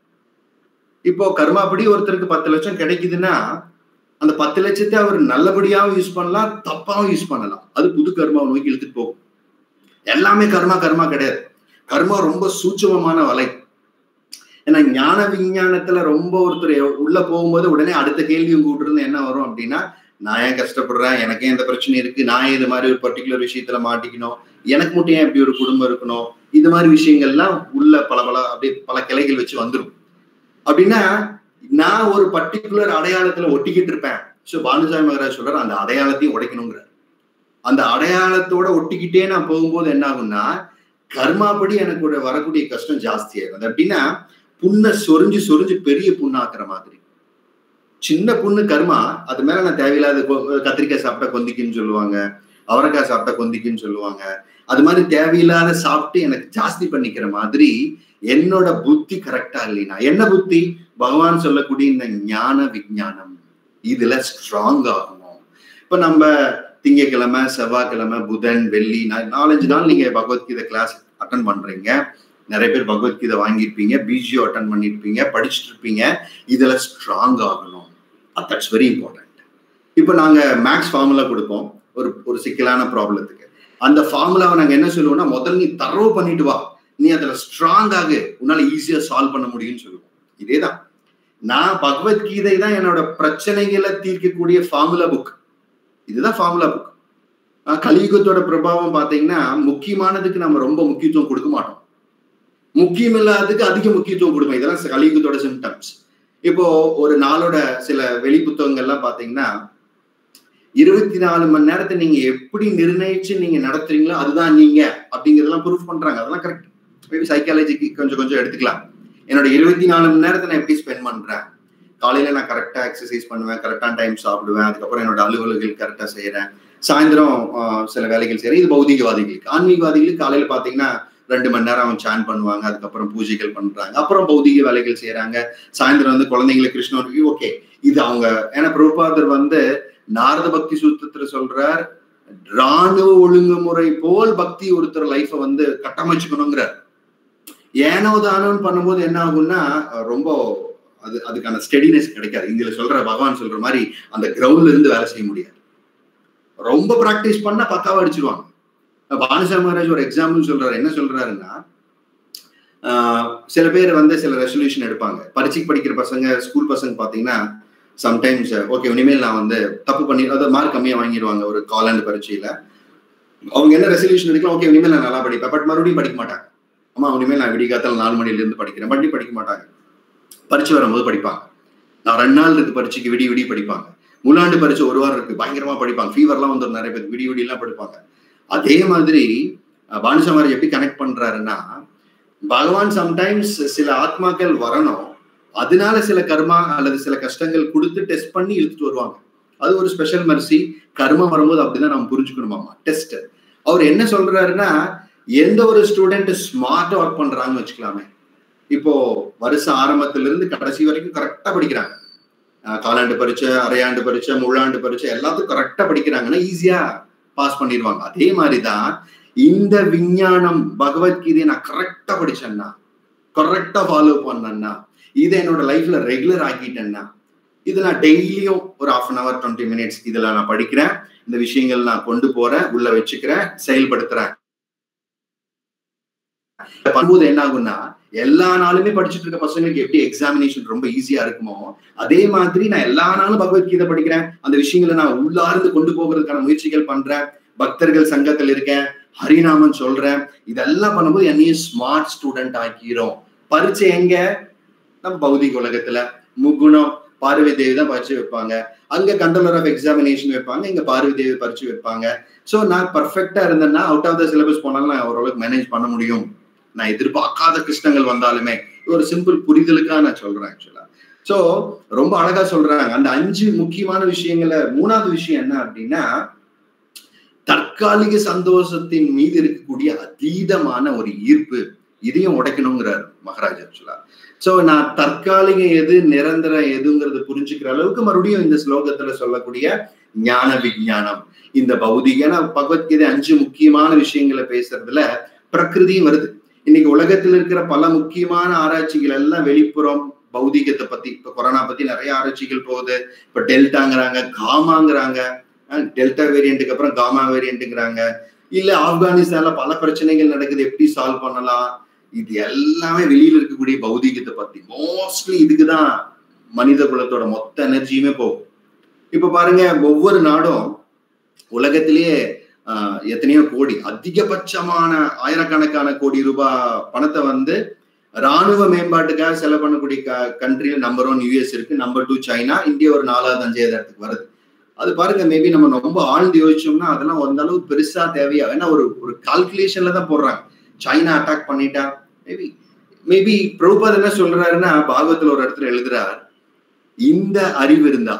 இப்போ கர்மாப்படி ஒருத்தருக்கு பத்து லட்சம் கிடைக்குதுன்னா அந்த பத்து லட்சத்தை அவர் நல்லபடியாவும் யூஸ் பண்ணலாம் தப்பாவும் யூஸ் பண்ணலாம் அது புது கர்மாவை நோக்கி இழுத்துட்டு போகும் எல்லாமே கர்மா கர்மா கிடையாது கர்மா ரொம்ப சூட்சமமான வலை ஏன்னா ஞான விஞ்ஞானத்துல ரொம்ப ஒருத்தர் உள்ள போகும்போது உடனே அடுத்த கேள்வி உங்க இருந்து என்ன வரும் அப்படின்னா நான் ஏன் கஷ்டப்படுறேன் எனக்கே இந்த பிரச்சனை இருக்கு நான் இது மாதிரி ஒரு பர்டிகுலர் விஷயத்துல மாட்டிக்கணும் எனக்கு மட்டும் ஏன் இப்படி ஒரு குடும்பம் இருக்கணும் இது மாதிரி விஷயங்கள்லாம் உள்ள பல பல அப்படியே பல கிளைகள் வச்சு வந்துடும் அப்படின்னா நான் ஒரு பர்டிகுலர் அடையாளத்துல ஒட்டிக்கிட்டு இருப்பேன் ஸோ பானுசாமி மகராஜ் சொல்றாரு அந்த அடையாளத்தையும் உடைக்கணுங்கிறார் அந்த அடையாளத்தோட ஒட்டிக்கிட்டே நான் போகும்போது என்ன ஆகும்னா கர்மாப்படி எனக்கு ஒரு வரக்கூடிய கஷ்டம் ஜாஸ்தியாகும் அது அப்படின்னா புண்ணை சொரிஞ்சு சொரிஞ்சு பெரிய புண்ணாக்குற மாதிரி சின்ன புண்ணு கர்மா அது மேல நான் தேவையில்லாத கத்திரிக்காய் சாப்பிட்டா கொந்திக்குன்னு சொல்லுவாங்க அவரைக்காய் சாப்பிட்டா கொந்திக்குன்னு சொல்லுவாங்க அது மாதிரி தேவையில்லாத சாப்பிட்டு எனக்கு ஜாஸ்தி பண்ணிக்கிற மாதிரி என்னோட புத்தி கரெக்டா இல்லைனா என்ன புத்தி பகவான் சொல்லக்கூடிய இந்த ஞான விஜயானம் இதுல ஸ்ட்ராங் ஆகணும் இப்ப நம்ம திங்கக்கிழமை செவ்வாய்க்கிழமை புதன் வெள்ளி நாலஞ்சு நாள் நீங்க பகவத்கீதை கிளாஸ் அட்டன் பண்றீங்க நிறைய பேர் பகவத்கீதை வாங்கியிருப்பீங்க பிஜிஓ அட்டன் பண்ணியிருப்பீங்க படிச்சுட்டு இருப்பீங்க இதுல ஸ்ட்ராங் ஆகணும் தட்ஸ் வெரி இம்பார்ட்டன்ட் இப்போ நாங்க மேக்ஸ் ஃபார்முலா கொடுப்போம் ஒரு ஒரு சிக்கலான ப்ராப்ளத்துக்கு அந்த ஃபார்முலாவை நாங்க என்ன சொல்லுவோம்னா முதல்ல நீ தரவு பண்ணிட்டு வா நீ அதுல ஸ்ட்ராங் ஆகு உன்னால ஈஸியா சால்வ் பண்ண முடியும்னு சொல்லுவோம் இதேதான் நான் பகவத்கீதை தான் என்னோட பிரச்சனைகளை தீர்க்கக்கூடிய ஃபார்முலா புக் இதுதான் ஃபார்முலா புக் கலியுகத்தோட பிரபாவம் பாத்தீங்கன்னா முக்கியமானதுக்கு நம்ம ரொம்ப முக்கியத்துவம் கொடுக்க மாட்டோம் முக்கியம் இல்லாததுக்கு அதிக முக்கியத்துவம் கொடுப்போம் இதெல்லாம் கலியுகத்தோட சிம்டம்ஸ் இப்போ ஒரு நாளோட சில வெளி புத்தகங்கள்லாம் பாத்தீங்கன்னா இருபத்தி நாலு மணி நேரத்தை நீங்க எப்படி நிர்ணயிச்சு நீங்க நடத்துறீங்களோ அதுதான் நீங்க அப்படிங்கறதெல்லாம் ப்ரூஃப் பண்றாங்க அதெல்லாம் கரெக்ட் மேபி சைக்காலஜிக்கு கொஞ்சம் கொஞ்சம் எடுத்துக்கலாம் என்னோட இருபத்தி நாலு மணி நேரத்தை நான் எப்படி ஸ்பெண்ட் பண்றேன் காலையில நான் கரெக்டா எக்ஸசைஸ் பண்ணுவேன் கரெக்டான டைம் சாப்பிடுவேன் அதுக்கப்புறம் என்னோட அலுவலர்கள் கரெக்டா செய்யறேன் சாயந்தரம் சில வேலைகள் செய்யறேன் இது பௌதிகவாதிகளுக்கு ஆன்மீகவாதிகளுக்கு காலையில பாத்தீங்கன்னா ரெண்டு மணி நேரம் அவன் சான் பண்ணுவாங்க அதுக்கப்புறம் பூஜைகள் பண்றாங்க அப்புறம் பௌதிக வேலைகள் செய்யறாங்க சாயந்தரம் வந்து குழந்தைங்களை கிருஷ்ணருக்கு ஓகே இது அவங்க ஏன்னா பிரபுபாதர் வந்து நாரத பக்தி சூத்திரத்துல சொல்றார் ராணுவ ஒழுங்குமுறை போல் பக்தி ஒருத்தர் லைஃப வந்து கட்டமைச்சுக்கணுங்கிறார் ஏனோ தானோன்னு பண்ணும்போது என்ன ஆகும்னா ரொம்ப அது அதுக்கான ஸ்டெடினஸ் கிடைக்காது இதுல சொல்ற பகவான் சொல்ற மாதிரி அந்த கிரவுண்ட்ல இருந்து வேலை செய்ய முடியாது ரொம்ப பிராக்டிஸ் பண்ணா பக்காவா அடிச்சிருவாங்க பானுசாமி மகாராஜ் ஒரு எக்ஸாம்பிள் சொல்றாரு என்ன சொல்றாருன்னா சில பேர் வந்து சில ரெசல்யூஷன் எடுப்பாங்க பரீட்சைக்கு படிக்கிற பசங்க ஸ்கூல் பசங்க பாத்தீங்கன்னா சம்டைம்ஸ் ஓகே இனிமேல் நான் வந்து தப்பு பண்ணி அதாவது மார்க் கம்மியா வாங்கிடுவாங்க ஒரு காலாண்டு பரீட்சையில அவங்க என்ன ரெசல்யூஷன் எடுக்கலாம் ஓகே இனிமேல் நான் நல்லா படிப்பேன் பட் மறுபடியும் படிக்க மாட்டாங்க அம்மா இனிமேல் நான் விடிகாத்தால் நாலு மணில இருந்து படிக்கிறேன் மறுபடியும் படிக்க மாட்டாங்க பரீட்சை வரும்போது படிப்பாங்க நான் ரெண்டு நாள் இருக்கு பரீட்சைக்கு விடி விடி படிப்பாங்க முலாண்டு பரீட்சை ஒரு வாரம் இருக்கு பயங்கரமா படிப்பாங்க ஃபீவர்லாம் வந்து நிறைய பேர் விடி விடி எல்லாம் படிப்பாங்க அதே மாதிரி பானுசமாரி எப்படி கனெக்ட் பண்றாருன்னா பகவான் சம்டைம்ஸ் சில ஆத்மாக்கள் வரணும் அதனால சில கர்மா அல்லது சில கஷ்டங்கள் கொடுத்து டெஸ்ட் பண்ணி இழுத்துட்டு வருவாங்க அது ஒரு ஸ்பெஷல் மர்சி கர்மம் வரும்போது அப்படிதான் நம்ம புரிஞ்சுக்கணுமாமா டெஸ்ட் அவர் என்ன சொல்றாருன்னா எந்த ஒரு ஸ்டூடெண்ட் ஸ்மார்ட்டா ஒர்க் பண்றாங்கன்னு வச்சுக்கலாமே இப்போ வருஷம் ஆரம்பத்துல இருந்து கடைசி வரைக்கும் கரெக்டா படிக்கிறாங்க காலாண்டு பரீட்சை அரையாண்டு பரீட்சை முழாண்டு பரீட்சை எல்லாத்துக்கும் கரெக்டா படிக்கிறாங்கன்னா ஈஸியா பாஸ் பண்ணிடுவாங்க அதே மாதிரிதான் இந்த விஞ்ஞானம் பகவத்கீதையை நான் கரெக்டா படிச்சேன்னா கரெக்டா ஃபாலோ பண்ணேன்னா இதை என்னோட லைஃப்ல ரெகுலர் ஆக்கிட்டேன்னா இது நான் டெய்லியும் ஒரு half an hour twenty minutes இதுல நான் படிக்கிறேன் இந்த விஷயங்கள் நான் கொண்டு போறேன் உள்ள வச்சுக்கிறேன் செயல்படுத்துறேன் பண்ணும்போது என்ன ஆகும்னா எல்லா நாளுமே படிச்சுட்டு இருக்க பசங்களுக்கு எப்படி எக்ஸாமினேஷன் ரொம்ப ஈஸியா இருக்குமோ அதே மாதிரி நான் எல்லா நாளும் பகவத்கீதை படிக்கிறேன் அந்த விஷயங்களை நான் உள்ளார்ந்து கொண்டு போகிறதுக்கான முயற்சிகள் பண்றேன் பக்தர்கள் சங்கத்தில் இருக்கேன் ஹரிநாமன் சொல்றேன் இதெல்லாம் பண்ணும்போது என்னையும் ஸ்மார்ட் ஸ்டூடெண்ட் ஆக்கிறோம் பரீட்சை எங்க நம்ம பௌதிக உலகத்துல முகுணம் பார்வை தேவி தான் பரிச்சு வைப்பாங்க அங்க கண்ட்ரோலர் ஆஃப் எக்ஸாமினேஷன் வைப்பாங்க இங்க பார்வை தேவி பரிச்சு வைப்பாங்க ஸோ நான் பர்ஃபெக்டா இருந்தேன்னா அவுட் ஆஃப் த சிலபஸ் போனாலும் நான் ஓரளவுக்கு மேனேஜ் பண்ண முடியும் நான் எதிர்பார்க்காத கிருஷ்ணங்கள் வந்தாலுமே ஒரு சிம்பிள் புரிதலுக்காக நான் சொல்றேன் ஆக்சுவலா சோ ரொம்ப அழகா சொல்றாங்க அந்த அஞ்சு முக்கியமான விஷயங்கள மூணாவது விஷயம் என்ன அப்படின்னா தற்காலிக சந்தோஷத்தின் மீது இருக்கக்கூடிய அதீதமான ஒரு ஈர்ப்பு இதையும் உடைக்கணுங்கிறார் மகாராஜ் ஆக்சுவலா சோ நான் தற்காலிக எது நிரந்தர எதுங்கிறது புரிஞ்சுக்கிற அளவுக்கு மறுபடியும் இந்த ஸ்லோகத்துல சொல்லக்கூடிய ஞான விஞ்ஞானம் இந்த பௌதிக ஏன்னா பகவத்கீதை அஞ்சு முக்கியமான விஷயங்களை பேசுறதுல பிரகிருதியும் வருது இன்னைக்கு உலகத்தில் இருக்கிற பல முக்கியமான ஆராய்ச்சிகள் எல்லாம் வெளிப்புறம் பௌதிகத்தை பத்தி இப்ப கொரோனா பத்தி நிறைய ஆராய்ச்சிகள் போகுது இப்ப டெல்டாங்கிறாங்க காமாங்கிறாங்க டெல்டா வேரியண்ட்டுக்கு அப்புறம் காமா வேரியண்ட்டுங்கிறாங்க இல்ல ஆப்கானிஸ்தான்ல பல பிரச்சனைகள் நடக்குது எப்படி சால்வ் பண்ணலாம் இது எல்லாமே வெளியில இருக்கக்கூடிய பௌதிகத்தை பத்தி மோஸ்ட்லி இதுக்குதான் மனித குலத்தோட மொத்த எனர்ஜியுமே போகும் இப்ப பாருங்க ஒவ்வொரு நாடும் உலகத்திலேயே எத்தனையோ கோடி அதிகபட்சமான ஆயிரக்கணக்கான கோடி ரூபாய் பணத்தை வந்து ராணுவ மேம்பாட்டுக்காக செலவு பண்ணக்கூடிய கண்ட்ரியில நம்பர் ஒன் யூஎஸ் இருக்கு நம்பர் டூ சைனா இந்தியா ஒரு நாலாவது அஞ்சாவது இடத்துக்கு வருது அது பாருங்க மேபி நம்ம ரொம்ப ஆழ்ந்து யோசிச்சோம்னா அதெல்லாம் அந்த அளவு பெருசா தேவையா ஏன்னா ஒரு ஒரு கால்குலேஷன்ல தான் போடுறாங்க சைனா அட்டாக் பண்ணிட்டா மேபி மேபி பிரபுபாத் என்ன சொல்றாருன்னா பாகவத்துல ஒரு இடத்துல எழுதுறார் இந்த அறிவு இருந்தா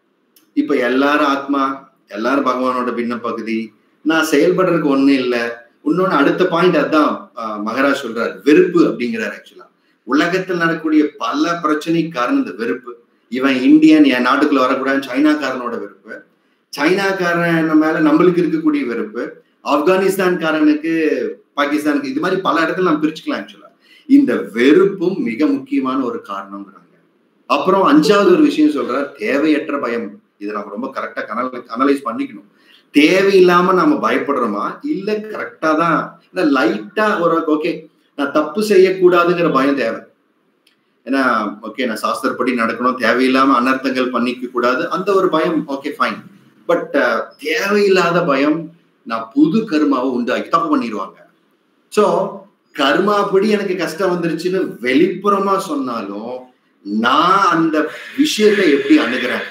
இப்ப எல்லாரும் ஆத்மா எல்லாரும் பகவானோட பின்ன பகுதி நான் செயல்படுறதுக்கு ஒண்ணு இல்லை இன்னொன்னு அடுத்த பாயிண்ட் அதான் மகராஜ் சொல்றாரு வெறுப்பு அப்படிங்கிறாரு ஆக்சுவலா உலகத்தில் நடக்கக்கூடிய பல பிரச்சனை காரணம் இந்த வெறுப்பு இவன் இந்தியன் என் நாட்டுக்குள்ள வரக்கூடாது சைனாக்காரனோட வெறுப்பு சைனாக்காரன் மேல நம்மளுக்கு இருக்கக்கூடிய வெறுப்பு ஆப்கானிஸ்தான்காரனுக்கு பாகிஸ்தானுக்கு இது மாதிரி பல இடத்துல நம்ம பிரிச்சுக்கலாம் ஆக்சுவலா இந்த வெறுப்பும் மிக முக்கியமான ஒரு காரணம்ங்கிறாங்க அப்புறம் அஞ்சாவது ஒரு விஷயம் சொல்றார் தேவையற்ற பயம் இதை நம்ம ரொம்ப கரெக்டா அனலைஸ் பண்ணிக்கணும் தேவையில்லாம நாம பயப்படுறோமா இல்ல கரெக்டா தான் லைட்டா ஒரு ஓகே நான் தப்பு செய்யக்கூடாதுங்கிற பயம் தேவை ஏன்னா ஓகே நான் சாஸ்திரப்படி நடக்கணும் தேவையில்லாம அனர்த்தங்கள் பண்ணிக்க கூடாது அந்த ஒரு பயம் ஓகே ஃபைன் பட் தேவையில்லாத பயம் நான் புது கருமாவை உண்டாக்கி தப்பு பண்ணிடுவாங்க சோ கர்மாப்படி எனக்கு கஷ்டம் வந்துருச்சுன்னு வெளிப்புறமா சொன்னாலும் நான் அந்த விஷயத்தை எப்படி அணுகிறேன்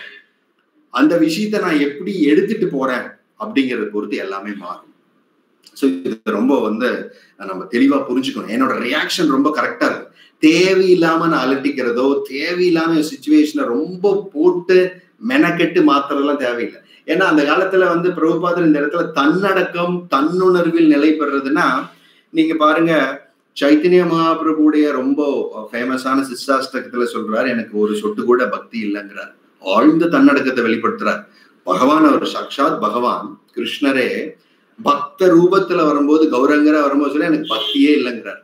அந்த விஷயத்த நான் எப்படி எடுத்துட்டு போறேன் அப்படிங்கறத பொறுத்து எல்லாமே மாறும் ஸோ இது ரொம்ப வந்து நம்ம தெளிவா புரிஞ்சுக்கணும் என்னோட ரியாக்ஷன் ரொம்ப கரெக்டா இருக்கும் தேவையில்லாம நான் அலட்டிக்கிறதோ தேவையில்லாம சுச்சுவேஷனை ரொம்ப போட்டு மெனக்கெட்டு மாத்திரலாம் தேவையில்லை ஏன்னா அந்த காலத்துல வந்து பிரபுபாதர் இந்த இடத்துல தன்னடக்கம் தன்னுணர்வில் நிலை பெறுறதுன்னா நீங்க பாருங்க சைத்தன்ய மகாபிரபுடைய ரொம்ப ஃபேமஸான சிஸ்டாஷ்டகத்துல சொல்றாரு எனக்கு ஒரு சொட்டு கூட பக்தி இல்லைங்கிறார் ஆழ்ந்த தன்னடக்கத்தை வெளிப்படுத்துறார் பகவான் அவர் சாட்சாத் பகவான் கிருஷ்ணரே பக்த ரூபத்துல வரும்போது கௌரங்கரா வரும்போது சொல்லி எனக்கு பக்தியே இல்லைங்கிறார்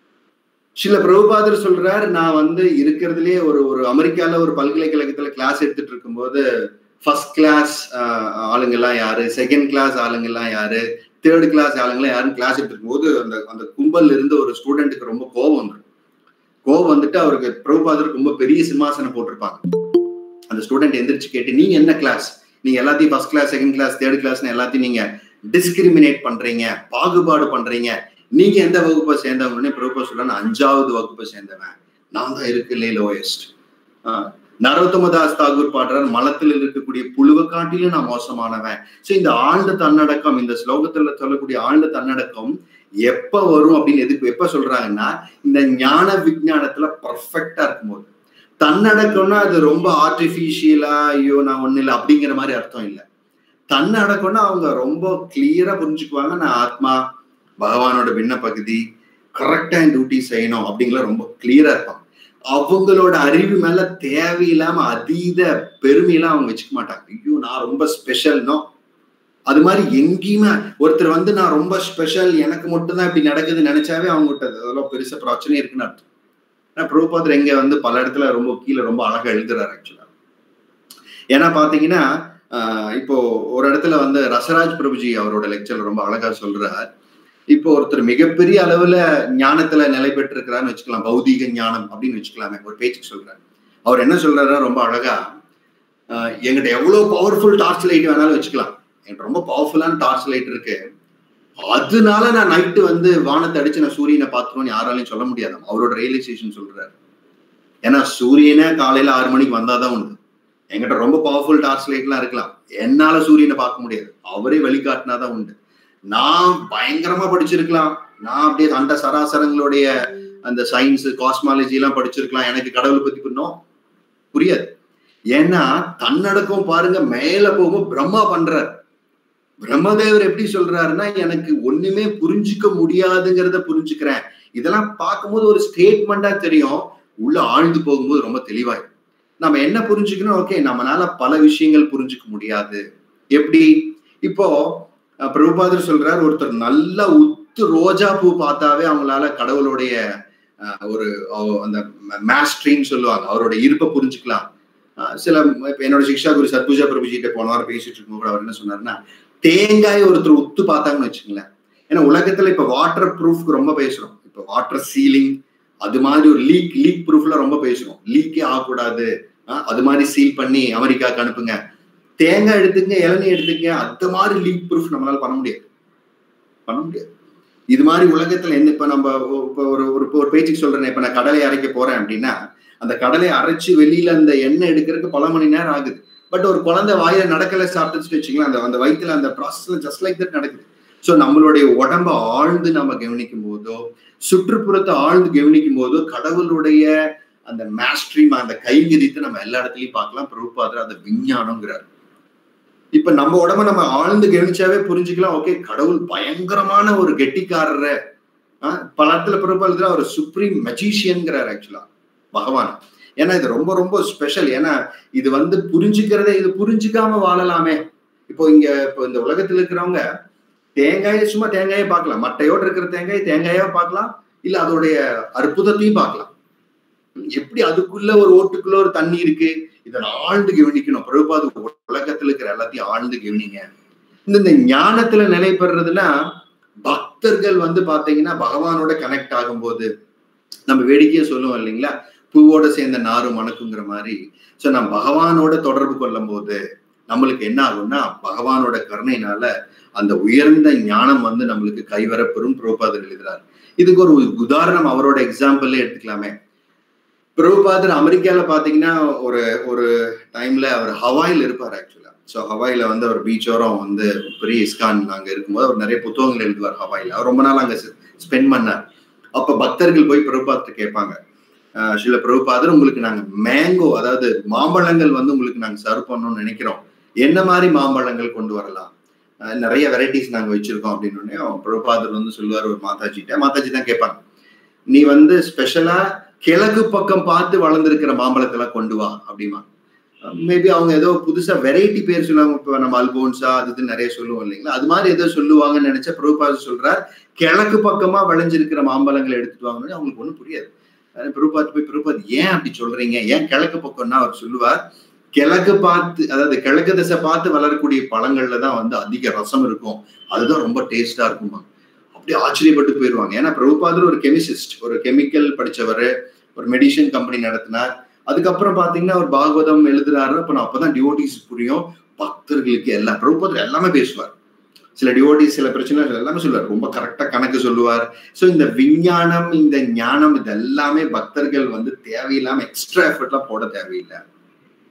சில பிரபுபாதர் சொல்றார் நான் வந்து இருக்கிறதுலயே ஒரு ஒரு அமெரிக்கால ஒரு பல்கலைக்கழகத்துல கிளாஸ் எடுத்துட்டு இருக்கும்போது ஃபர்ஸ்ட் கிளாஸ் ஆளுங்கெல்லாம் யாரு செகண்ட் கிளாஸ் ஆளுங்கெல்லாம் யாரு தேர்ட் கிளாஸ் ஆளுங்கெல்லாம் யாரும் கிளாஸ் எடுத்துருக்கும் போது அந்த அந்த கும்பல்ல இருந்து ஒரு ஸ்டூடெண்ட்டுக்கு ரொம்ப கோபம் வந்துடும் கோபம் வந்துட்டு அவருக்கு பிரபுபாதருக்கு ரொம்ப பெரிய சிம்மாசனம் போட்டிருப்பாங்க அந்த ஸ்டூடெண்ட் எந்திரிச்சு கேட்டு நீங்க என்ன கிளாஸ் நீங்க எல்லாத்தையும் first class second class third கிளாஸ்னு எல்லாத்தையும் நீங்க டிஸ்கிரிமினேட் பண்றீங்க பாகுபாடு பண்றீங்க நீங்க எந்த வகுப்பை சேர்ந்தவங்கன்னு பிரபுபா சொல்ல நான் அஞ்சாவது வகுப்பை சேர்ந்தவன் நான் தான் இருக்குல்லே லோயஸ்ட் நரோத்தமதாஸ் தாகூர் பாடுறார் மலத்தில் இருக்கக்கூடிய புழுவை காட்டிலும் நான் மோசமானவன் சோ இந்த ஆழ்ந்த தன்னடக்கம் இந்த ஸ்லோகத்துல சொல்லக்கூடிய ஆழ்ந்த தன்னடக்கம் எப்ப வரும் அப்படின்னு எதுக்கு எப்ப சொல்றாங்கன்னா இந்த ஞான விஞ்ஞானத்துல பர்ஃபெக்டா இருக்கும்போது தன்னடக்கம்னா அது ரொம்ப ஆர்டிபிஷியலா ஐயோ நான் ஒண்ணு இல்லை அப்படிங்கிற மாதிரி அர்த்தம் இல்லை தன்னடக்கம்னா அவங்க ரொம்ப கிளியரா புரிஞ்சுக்குவாங்க நான் ஆத்மா பகவானோட பின்ன பகுதி கரெக்டா என் டியூட்டி செய்யணும் அப்படிங்கிற ரொம்ப கிளியரா இருப்பாங்க அவங்களோட அறிவு மேல தேவையில்லாம அதீத பெருமையெல்லாம் அவங்க வச்சுக்க மாட்டாங்க ஐயோ நான் ரொம்ப ஸ்பெஷல்னோ அது மாதிரி எங்கேயுமே ஒருத்தர் வந்து நான் ரொம்ப ஸ்பெஷல் எனக்கு மட்டும்தான் இப்படி நடக்குதுன்னு நினைச்சாவே அவங்ககிட்ட அதெல்லாம் பெருசா பிரச்சனை இருக்குன்னு அர்த்தம் ஏன்னா பிரபுபாதர் எங்க வந்து பல இடத்துல ரொம்ப கீழே ரொம்ப அழகா எழுதுறாரு ஆக்சுவலா ஏன்னா பாத்தீங்கன்னா இப்போ ஒரு இடத்துல வந்து ரசராஜ் பிரபுஜி அவரோட லெக்சர் ரொம்ப அழகா சொல்றார் இப்போ ஒருத்தர் மிகப்பெரிய அளவுல ஞானத்துல நிலை பெற்றிருக்கிறான்னு வச்சுக்கலாம் பௌதீக ஞானம் அப்படின்னு வச்சுக்கலாமே ஒரு பேச்சுக்கு சொல்றாரு அவர் என்ன சொல்றாருன்னா ரொம்ப அழகா எங்கிட்ட எவ்வளவு பவர்ஃபுல் டார்ச் லைட் வேணாலும் வச்சுக்கலாம் என்கிட்ட ரொம்ப பவர்ஃபுல்லான டார்ச் லைட் இருக்கு அதனால நான் நைட்டு வந்து வானத்தை அடிச்சு நான் சூரியனை பார்த்துருவோம்னு யாராலையும் சொல்ல முடியாது அவரோட ரியலைசேஷன் சொல்றாரு ஏன்னா சூரியனே காலையில ஆறு மணிக்கு வந்தாதான் உண்டு என்கிட்ட ரொம்ப பவர்ஃபுல் டார்ச் லைட்லாம் இருக்கலாம் என்னால சூரியனை பார்க்க முடியாது அவரே வழிகாட்டினாதான் உண்டு நான் பயங்கரமா படிச்சிருக்கலாம் நான் அப்படியே அந்த சராசரங்களுடைய அந்த சயின்ஸ் காஸ்மாலஜி எல்லாம் படிச்சிருக்கலாம் எனக்கு கடவுளை பத்தி புரியும் புரியாது ஏன்னா தன்னடக்கம் பாருங்க மேல போகும் பிரம்மா பண்றார் பிரம்மதேவர் எப்படி சொல்றாருன்னா எனக்கு ஒண்ணுமே புரிஞ்சுக்க முடியாதுங்கிறத புரிஞ்சுக்கிறேன் இதெல்லாம் பார்க்கும்போது ஒரு ஸ்டேட்மெண்டா தெரியும் உள்ள ஆழ்ந்து போகும்போது ரொம்ப தெளிவாய் நம்ம என்ன புரிஞ்சுக்கணும் ஓகே நம்மளால பல விஷயங்கள் புரிஞ்சுக்க முடியாது எப்படி இப்போ பிரபுபாதர் சொல்றாரு ஒருத்தர் நல்ல உத்து ரோஜா பூ பார்த்தாவே அவங்களால கடவுளுடைய ஒரு அந்த மேஸ்ட்ரின்னு சொல்லுவாங்க அவரோட இருப்பை புரிஞ்சுக்கலாம் சில என்னோட சிக்ஷா குரு சத்பூஜா பிரபுஜிட்ட போன வாரம் பேசிட்டு இருக்கும் கூட அவர் என்ன சொன்னாருன்னா தேங்காய் ஒருத்தர் உத்து பார்த்தாங்கன்னு வச்சுங்களேன் ஏன்னா உலகத்துல இப்ப வாட்டர் ப்ரூஃப்க்கு ரொம்ப பேசுறோம் இப்ப வாட்டர் சீலிங் அது மாதிரி ஒரு லீக் லீக் ப்ரூஃப்ல ரொம்ப பேசுறோம் லீக்கே ஆகக்கூடாது அது மாதிரி சீல் பண்ணி அமெரிக்காவுக்கு அனுப்புங்க தேங்காய் எடுத்துங்க இளநீ எடுத்துங்க அந்த மாதிரி லீக் ப்ரூஃப் நம்மளால பண்ண முடியாது பண்ண முடியாது இது மாதிரி உலகத்துல என்ன இப்ப நம்ம இப்போ ஒரு ஒரு ஒரு பேச்சுக்கு சொல்றேன் இப்ப நான் கடலை அரைக்க போறேன் அப்படின்னா அந்த கடலை அரைச்சு வெளியில அந்த எண்ணெய் எடுக்கிறதுக்கு பல மணி நேரம் ஆகுது பட் ஒரு குழந்தை வாயில நடக்கல சாப்பிட்டுச்சு வச்சுக்கலாம் அந்த அந்த வயிற்றுல அந்த ப்ராசஸ்ல ஜஸ்ட் லைக் தட் நடக்குது ஸோ நம்மளுடைய உடம்ப ஆழ்ந்து நம்ம கவனிக்கும் போதோ சுற்றுப்புறத்தை ஆழ்ந்து கவனிக்கும் போதோ கடவுளுடைய அந்த மேஸ்ட்ரீம் அந்த கைவிரித்து நம்ம எல்லா இடத்துலயும் பார்க்கலாம் பிரபுபாதர் அந்த விஞ்ஞானம்ங்கிறார் இப்ப நம்ம உடம்ப நம்ம ஆழ்ந்து கவனிச்சாவே புரிஞ்சுக்கலாம் ஓகே கடவுள் பயங்கரமான ஒரு கெட்டிக்காரர பல இடத்துல பிரபுபாதர் அவர் சுப்ரீம் மெஜிஷியன்கிறார் ஆக்சுவலா பகவான் ஏன்னா இது ரொம்ப ரொம்ப ஸ்பெஷல் ஏன்னா இது வந்து புரிஞ்சுக்கிறதே இது புரிஞ்சுக்காம வாழலாமே இப்போ இங்க இப்போ இந்த உலகத்துல இருக்கிறவங்க தேங்காயை சும்மா தேங்காயை பார்க்கலாம் மட்டையோடு இருக்கிற தேங்காய் தேங்காயா பார்க்கலாம் இல்ல அதோடைய அற்புதத்தையும் பார்க்கலாம் எப்படி அதுக்குள்ள ஒரு ஓட்டுக்குள்ள ஒரு தண்ணி இருக்கு இதை ஆழ்ந்து கவனிக்கணும் பிரபுபாது உலகத்துல இருக்கிற எல்லாத்தையும் ஆழ்ந்து கவனிங்க இந்த இந்த ஞானத்துல நிலை பெறதுன்னா பக்தர்கள் வந்து பாத்தீங்கன்னா பகவானோட கனெக்ட் ஆகும்போது நம்ம வேடிக்கையா சொல்லுவோம் இல்லைங்களா பூவோட சேர்ந்த நாரும் மணக்குங்கிற மாதிரி ஸோ நம்ம பகவானோட தொடர்பு கொள்ளும் போது நம்மளுக்கு என்ன ஆகும்னா பகவானோட கருணையினால அந்த உயர்ந்த ஞானம் வந்து நம்மளுக்கு கைவர பெரும் பிரபுபாதர் எழுதுறாரு இதுக்கு ஒரு உதாரணம் அவரோட எக்ஸாம்பிள் எடுத்துக்கலாமே பிரபுபாதர் அமெரிக்கால பாத்தீங்கன்னா ஒரு ஒரு டைம்ல அவர் ஹவாயில் இருப்பார் ஆக்சுவலா ஸோ ஹவாயில வந்து அவர் பீச்சோரம் வந்து பெரிய இஸ்கான் அங்க இருக்கும்போது அவர் நிறைய புத்தகங்கள் எழுதுவார் ஹவாயில அவர் ரொம்ப நாள் அங்க ஸ்பெண்ட் பண்ணார் அப்ப பக்தர்கள் போய் பிரபுபாதத்தை கேட்பாங்க சில பிரபுபாதர் உங்களுக்கு நாங்க மேங்கோ அதாவது மாம்பழங்கள் வந்து உங்களுக்கு நாங்க சர்வ் பண்ணணும்னு நினைக்கிறோம் என்ன மாதிரி மாம்பழங்கள் கொண்டு வரலாம் நிறைய வெரைட்டிஸ் நாங்க வச்சிருக்கோம் அப்படின்னு பிரபுபாதர் வந்து சொல்லுவார் ஒரு மாதாஜிட்ட மாதாஜி தான் கேட்பாங்க நீ வந்து ஸ்பெஷலா கிழக்கு பக்கம் பார்த்து வளர்ந்துருக்கிற மாம்பழத்தெல்லாம் கொண்டு வா அப்படிமா மேபி அவங்க ஏதோ புதுசா வெரைட்டி பேர் சொல்லுவாங்க இப்போ நம்ம அல்போன்ஸா அது நிறைய சொல்லுவோம் இல்லைங்களா அது மாதிரி ஏதோ சொல்லுவாங்கன்னு நினைச்ச பிரபுபாதர் சொல்றார் கிழக்கு பக்கமா விளைஞ்சிருக்கிற மாம்பழங்களை எடுத்துட்டு வாங்கன்னு அவங்களுக்கு ஒன்றும் புரியாது பிரபுபாத் போய் பிரபுபாத் ஏன் அப்படி சொல்றீங்க ஏன் கிழக்கு பக்கம்னா அவர் சொல்லுவார் கிழக்கு பார்த்து அதாவது கிழக்கு திசை பார்த்து வளரக்கூடிய பழங்கள்ல தான் வந்து அதிக ரசம் இருக்கும் அதுதான் ரொம்ப டேஸ்டா இருக்குமா அப்படி ஆச்சரியப்பட்டு போயிடுவாங்க ஏன்னா பிரபுபாதர் ஒரு கெமிசிஸ்ட் ஒரு கெமிக்கல் படிச்சவர் ஒரு மெடிசன் கம்பெனி நடத்தினார் அதுக்கப்புறம் பாத்தீங்கன்னா ஒரு பாகவதம் எழுதுறாரு அப்ப நான் அப்பதான் டிவோட்டிஸ் புரியும் பக்தர்களுக்கு எல்லாம் பிரபுபாதர் எல்லாமே பேசுவார் சில டிவோட்டிஸ் சில பிரச்சனை எல்லாமே சொல்லுவார் ரொம்ப கரெக்டா கணக்கு சொல்லுவார் ஸோ இந்த விஞ்ஞானம் இந்த ஞானம் இது எல்லாமே பக்தர்கள் வந்து தேவையில்லாம எக்ஸ்ட்ரா எஃபர்ட்லாம் போட தேவையில்லை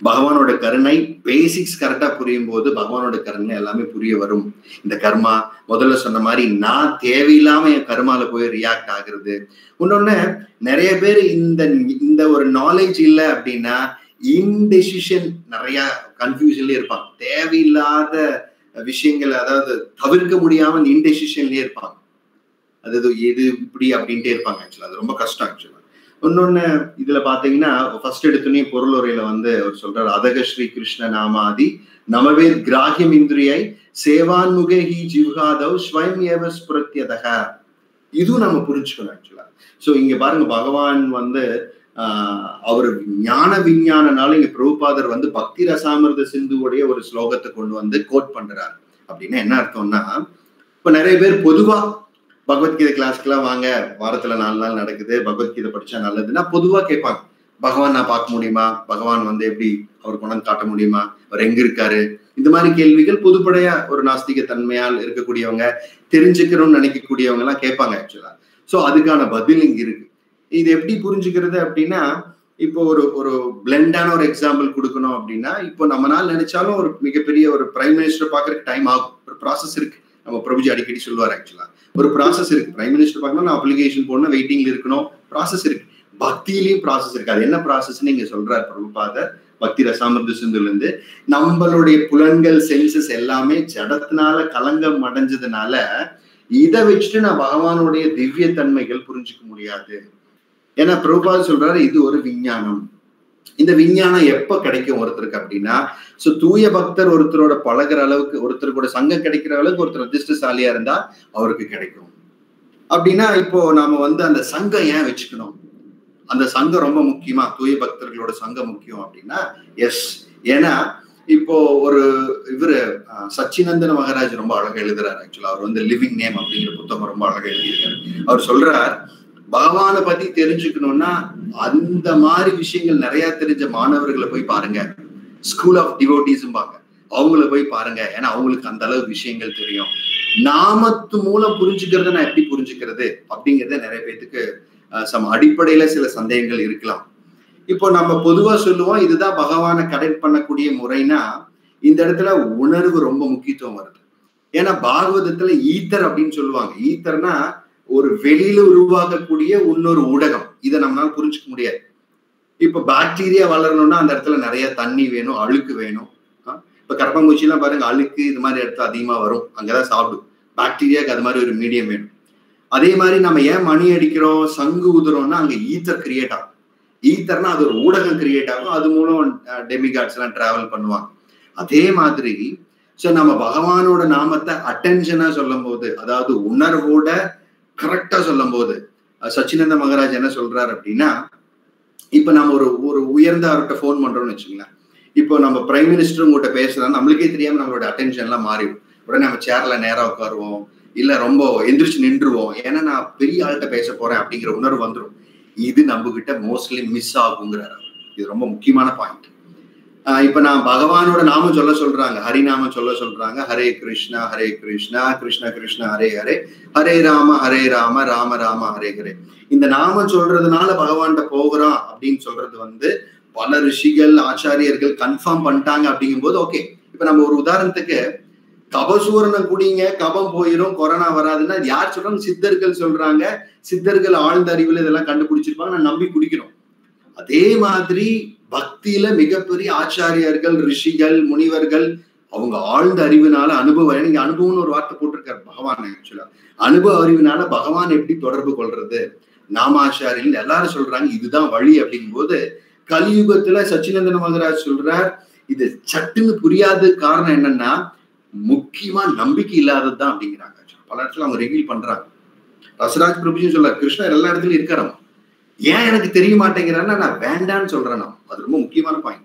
பகவானோட கருணை பேசிக்ஸ் கரெக்டா புரியும் போது பகவானோட கருணை எல்லாமே புரிய வரும் இந்த கர்மா முதல்ல சொன்ன மாதிரி நான் தேவையில்லாம என் கர்மால போய் ரியாக்ட் ஆகுறது இன்னொன்னு நிறைய பேர் இந்த இந்த ஒரு நாலேஜ் இல்லை அப்படின்னா இன்டெசிஷன் நிறைய கன்ஃபியூஷன்லயே இருப்பாங்க தேவையில்லாத விஷயங்கள் அதாவது தவிர்க்க முடியாம இன்டெசிஷன்லயே இருப்பாங்க அதாவது எது இப்படி அப்படின்ட்டே இருப்பாங்க ஆக்சுவலா அது ரொம்ப கஷ்டம் ஆக்சுவலா இன்னொன்னு இதுல பாத்தீங்கன்னா ஃபர்ஸ்ட் எடுத்தோடனே பொருள் உரையில வந்து அவர் சொல்றாரு அதக ஸ்ரீ கிருஷ்ண நாமாதி நமவே கிராகியம் இந்திரியை சேவான்முகே ஹி ஜிவ்காதவ் ஸ்வயம் ஏவ ஸ்புரத்தியதக இதுவும் நம்ம புரிஞ்சுக்கணும் ஆக்சுவலா ஸோ இங்க பாருங்க பகவான் வந்து ஆஹ் அவர் ஞான விஞ்ஞானனால இங்க பிரபுபாதர் வந்து பக்தி ரசாமிர்த சிந்துவுடைய ஒரு ஸ்லோகத்தை கொண்டு வந்து கோட் பண்றாரு அப்படின்னா என்ன அர்த்தம்னா இப்ப நிறைய பேர் பொதுவா பகவத்கீதை கிளாஸ்க்குலாம் வாங்க வாரத்துல நாலு நாள் நடக்குது பகவத்கீதை படிச்சா நல்லதுன்னா பொதுவா கேட்பாங்க பகவான் நான் பார்க்க முடியுமா பகவான் வந்து எப்படி அவர் கொண்டாந்து காட்ட முடியுமா அவர் எங்க இருக்காரு இந்த மாதிரி கேள்விகள் பொதுப்படையா ஒரு நாஸ்திக தன்மையால் இருக்கக்கூடியவங்க தெரிஞ்சுக்கணும்னு நினைக்கக்கூடியவங்க எல்லாம் கேட்பாங்க ஆக்சுவலா சோ அதுக்கான பதில் இங்க இருக்கு இது எப்படி புரிஞ்சுக்கிறது அப்படின்னா இப்போ ஒரு ஒரு பிளெண்டான ஒரு எக்ஸாம்பிள் கொடுக்கணும் அப்படின்னா இப்போ நம்மளால நினைச்சாலும் ஒரு மிகப்பெரிய ஒரு பிரைம் மினிஸ்டர் பாக்குறதுக்கு டைம் ஆகும் ஒரு ப்ராசஸ் இருக்கு நம்ம பிரபுஜி அடிக்கடி சொல்லுவார் ஆக்சுவலா ஒரு ப்ராசஸ் இருக்கு பிரைம் மினிஸ்டர் பார்க்கணும் நான் அப்ளிகேஷன் போடணும் வெயிட்டிங்ல இருக்கணும் ப்ராசஸ் இருக்கு பக்தியிலையும் ப்ராசஸ் இருக்கு அது என்ன ப்ராசஸ் நீங்க சொல்றாரு பிரபுபாதர் பக்தி ரசாமிர்த சிந்துல இருந்து நம்மளுடைய புலன்கள் சென்சஸ் எல்லாமே ஜடத்தினால கலங்கம் அடைஞ்சதுனால இதை வச்சுட்டு நான் பகவானுடைய திவ்ய தன்மைகள் புரிஞ்சுக்க முடியாது ஏன்னா பிரபுபாத் சொல்றாரு இது ஒரு விஞ்ஞானம் இந்த விஞ்ஞானம் எப்ப கிடைக்கும் ஒருத்தருக்கு அப்படின்னா சோ தூய பக்தர் ஒருத்தரோட பழகிற அளவுக்கு ஒருத்தர் கூட சங்கம் கிடைக்கிற அளவுக்கு ஒருத்தர் அதிர்ஷ்டசாலியா இருந்தா அவருக்கு கிடைக்கும் அப்படின்னா இப்போ நாம வந்து அந்த சங்கம் ஏன் வச்சுக்கணும் அந்த சங்கம் ரொம்ப முக்கியமா தூய பக்தர்களோட சங்கம் முக்கியம் அப்படின்னா எஸ் ஏன்னா இப்போ ஒரு இவரு சச்சினந்தன மகாராஜ் ரொம்ப அழகா எழுதுறாரு ஆக்சுவலா அவர் வந்து லிவிங் நேம் அப்படிங்கிற புத்தகம் ரொம்ப அழகா எழுதியிருக்காரு அவர் சொல்றார் பகவானை பத்தி தெரிஞ்சுக்கணும்னா அந்த மாதிரி விஷயங்கள் நிறைய தெரிஞ்ச மாணவர்களை போய் பாருங்க ஸ்கூல் ஆஃப் டிவோட்டிஸ்பாங்க அவங்கள போய் பாருங்க ஏன்னா அவங்களுக்கு அந்த அளவு விஷயங்கள் தெரியும் நாமத்து மூலம் புரிஞ்சுக்கிறத நான் எப்படி புரிஞ்சுக்கிறது அப்படிங்கறத நிறைய பேத்துக்கு சம் அடிப்படையில சில சந்தேகங்கள் இருக்கலாம் இப்போ நம்ம பொதுவா சொல்லுவோம் இதுதான் பகவானை கனெக்ட் பண்ணக்கூடிய முறைனா இந்த இடத்துல உணர்வு ரொம்ப முக்கியத்துவம் வருது ஏன்னா பாகவதத்துல ஈத்தர் அப்படின்னு சொல்லுவாங்க ஈத்தர்னா ஒரு வெளியில உருவாகக்கூடிய இன்னொரு ஊடகம் இதை நம்மளால புரிஞ்சுக்க முடியாது இப்ப பாக்டீரியா வளரணும்னா அந்த இடத்துல நிறைய தண்ணி வேணும் அழுக்கு வேணும் இப்ப கரப்பாம்பூச்சி எல்லாம் பாருங்க அழுக்கு இது மாதிரி இடத்துல அதிகமா வரும் அங்கதான் சாப்பிடும் பாக்டீரியாவுக்கு அது மாதிரி ஒரு மீடியம் வேணும் அதே மாதிரி நம்ம ஏன் மணி அடிக்கிறோம் சங்கு ஊதுறோம்னா அங்க ஈத்தர் கிரியேட் ஆகும் ஈத்தர்னா அது ஒரு ஊடகம் கிரியேட் ஆகும் அது மூலம் டெமிகாட்ஸ் எல்லாம் டிராவல் பண்ணுவாங்க அதே மாதிரி ஸோ நம்ம பகவானோட நாமத்தை அட்டென்ஷனா சொல்லும் போது அதாவது உணர்வோட கரெக்டா சொல்லும் போது சச்சினந்த மகாராஜ் என்ன சொல்றாரு அப்படின்னா இப்ப நம்ம ஒரு ஒரு உயர்ந்த அவர்கிட்ட ஃபோன் பண்றோம்னு வச்சுங்களேன் இப்போ நம்ம பிரைம் மினிஸ்டர் உங்கள்கிட்ட பேசுறா நம்மளுக்கே தெரியாம நம்மளோட அட்டென்ஷன் எல்லாம் மாறிடும் உடனே நம்ம சேர்ல நேரா உட்காருவோம் இல்ல ரொம்ப எந்திரிச்சு நின்றுவோம் ஏன்னா நான் பெரிய ஆள்கிட்ட பேச போறேன் அப்படிங்கிற உணர்வு வந்துடும் இது நம்ம கிட்ட மோஸ்ட்லி மிஸ் ஆகுங்கிறாரு இது ரொம்ப முக்கியமான பாயிண்ட் இப்ப நான் பகவானோட நாமம் சொல்ல சொல்றாங்க ஹரிநாமம் சொல்ல சொல்றாங்க ஹரே கிருஷ்ணா ஹரே கிருஷ்ணா கிருஷ்ண கிருஷ்ண ஹரே ஹரே ஹரே ராம ஹரே ராம ராம ராம ஹரே ஹரே இந்த நாமம் சொல்றதுனால பகவான்கிட்ட போகிறோம் அப்படின்னு சொல்றது வந்து பல ரிஷிகள் ஆச்சாரியர்கள் கன்ஃபார்ம் பண்ணிட்டாங்க அப்படிங்கும் போது ஓகே இப்ப நம்ம ஒரு உதாரணத்துக்கு கபசூரனை குடிங்க கபம் போயிரும் கொரோனா வராதுன்னா யார் சொல்றாங்க சித்தர்கள் சொல்றாங்க சித்தர்கள் ஆழ்ந்த அறிவுல இதெல்லாம் கண்டுபிடிச்சிருப்பாங்க நான் நம்பி குடிக்கிறோம் அதே மாதிரி பக்தியில மிகப்பெரிய ஆச்சாரியர்கள் ரிஷிகள் முனிவர்கள் அவங்க ஆழ்ந்த அறிவினால அனுபவம் நீங்க அனுபவம்னு ஒரு வார்த்தை போட்டிருக்காரு பகவான் ஆக்சுவலா அனுபவ அறிவினால பகவான் எப்படி தொடர்பு கொள்றது நாமாச்சாரியர்கள் எல்லாரும் சொல்றாங்க இதுதான் வழி அப்படிங்கும் போது கலியுகத்துல சச்சினந்தன மகராஜ் சொல்றார் இது சட்டுன்னு புரியாத காரணம் என்னன்னா முக்கியமா நம்பிக்கை இல்லாதது தான் அப்படிங்கிறாங்க பல இடத்துல அவங்க ரிவீல் பண்றாங்க ரசராஜ் பிரபுஜி சொல்றாரு கிருஷ்ணர் எல்லா இடத்துலயும் இருக்காராம் ஏன் எனக்கு தெரிய மாட்டேங்கிறான்னா நான் வேண்டான்னு சொல்றேன் நான் அது ரொம்ப முக்கியமான பாயிண்ட்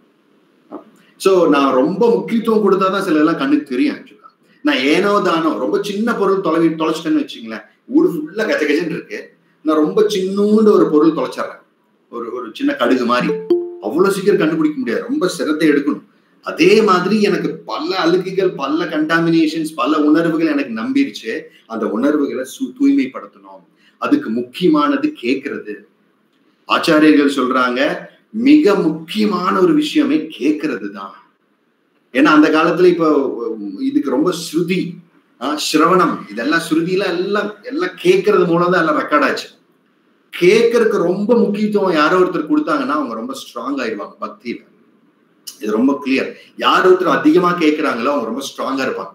சோ நான் ரொம்ப முக்கியத்துவம் கொடுத்தாதான் சில எல்லாம் கண்ணுக்கு தெரியும் ஆக்சுவலா நான் ஏனோ தானோ ரொம்ப சின்ன பொருள் தொலைவி தொலைச்சிட்டேன்னு வச்சுங்களேன் ஊரு ஃபுல்லா கஜ கஜன்னு இருக்கு நான் ரொம்ப சின்னூண்டு ஒரு பொருள் தொலைச்சிடுறேன் ஒரு ஒரு சின்ன கடுகு மாதிரி அவ்வளவு சீக்கிரம் கண்டுபிடிக்க முடியாது ரொம்ப சிரத்தை எடுக்கணும் அதே மாதிரி எனக்கு பல அழுக்குகள் பல கண்டாமினேஷன்ஸ் பல உணர்வுகள் எனக்கு நம்பிருச்சு அந்த உணர்வுகளை சு தூய்மைப்படுத்தணும் அதுக்கு முக்கியமானது கேட்கறது ஆச்சாரியர்கள் சொல்றாங்க மிக முக்கியமான ஒரு விஷயமே கேட்கறது தான் ஏன்னா அந்த காலத்துல இப்போ இதுக்கு ரொம்ப ஸ்ருதி ஸ்ரவணம் இதெல்லாம் ஸ்ருதியில எல்லாம் எல்லாம் கேட்கறது மூலம் தான் எல்லாம் ரெக்கார்ட் ஆச்சு கேட்கறதுக்கு ரொம்ப முக்கியத்துவம் யாரோ ஒருத்தர் கொடுத்தாங்கன்னா அவங்க ரொம்ப ஸ்ட்ராங் ஆயிடுவாங்க பக்தியில இது ரொம்ப கிளியர் யார் ஒருத்தர் அதிகமா கேட்கிறாங்களோ அவங்க ரொம்ப ஸ்ட்ராங்கா இருப்பாங்க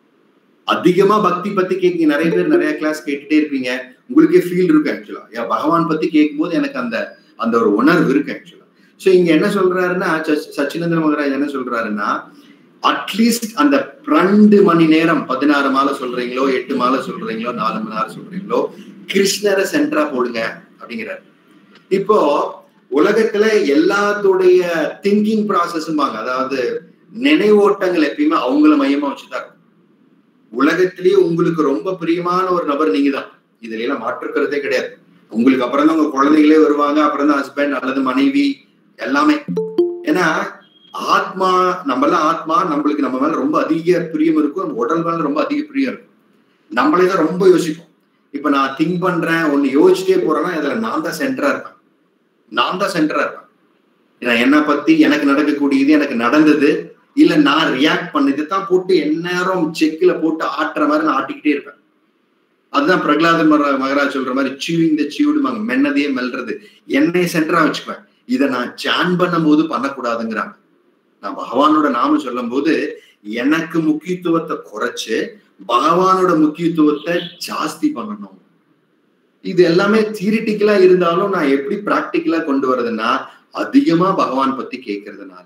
அதிகமா பக்தி பத்தி கேட்க நிறைய பேர் நிறைய கிளாஸ் கேட்டுட்டே இருப்பீங்க உங்களுக்கே ஃபீல் இருக்கு ஆக்சுவலா ஏன் பகவான் பத்தி கேட்கும் போது எனக்கு அந்த அந்த ஒரு உணர்வு இருக்கு ஆக்சுவலா சோ இங்க என்ன சொல்றாருன்னா சச்சினந்திர மகராஜ் என்ன சொல்றாருன்னா அட்லீஸ்ட் அந்த ரெண்டு மணி நேரம் பதினாறு மாலை சொல்றீங்களோ எட்டு மாலை சொல்றீங்களோ நாலு மணி நேரம் சொல்றீங்களோ கிருஷ்ணரை சென்டரா போடுங்க அப்படிங்கிறாரு இப்போ உலகத்துல எல்லாத்துடைய திங்கிங் ப்ராசஸ்பாங்க அதாவது நினைவோட்டங்கள் எப்பயுமே அவங்கள மையமா வச்சுதான் உலகத்திலேயே உங்களுக்கு ரொம்ப பிரியமான ஒரு நபர் நீங்க தான் இதுல எல்லாம் மாற்றுக்கிறதே கிடையாது உங்களுக்கு அப்புறம் தான் உங்க குழந்தைகளே வருவாங்க அப்புறம் தான் ஹஸ்பண்ட் அல்லது மனைவி எல்லாமே ஏன்னா ஆத்மா நம்ம எல்லாம் ஆத்மா நம்மளுக்கு நம்ம மேல ரொம்ப அதிக பிரியம் இருக்கும் நம்ம உடல் மேல ரொம்ப அதிக பிரியம் இருக்கும் நம்மளே தான் ரொம்ப யோசிப்போம் இப்ப நான் திங்க் பண்றேன் ஒன்னு யோசிச்சிட்டே போறேன்னா இதுல நான் தான் சென்டரா இருப்பேன் நான் தான் சென்டரா இருப்பேன் ஏன்னா என்னை பத்தி எனக்கு நடக்கக்கூடியது எனக்கு நடந்தது இல்ல நான் ரியாக்ட் பண்ணது தான் போட்டு எந்நேரம் செக்கில போட்டு ஆட்டுற மாதிரி நான் ஆட்டிக்கிட்டே இருப்பேன் அதுதான் பிரகலாத மகராஜ் சொல்ற மாதிரி சீவிங் த சீவுடுமாங்க மென்னதையே மெல்றது என்னை சென்டரா வச்சுக்குவேன் இதை நான் ஜான் பண்ணும் போது பண்ணக்கூடாதுங்கிறாங்க நான் பகவானோட நாம சொல்லும் போது எனக்கு முக்கியத்துவத்தை குறைச்சு பகவானோட முக்கியத்துவத்தை ஜாஸ்தி பண்ணணும் இது எல்லாமே தியரிட்டிக்கலா இருந்தாலும் நான் எப்படி பிராக்டிக்கலா கொண்டு வர்றதுன்னா அதிகமா பகவான் பத்தி கேட்கறதுனால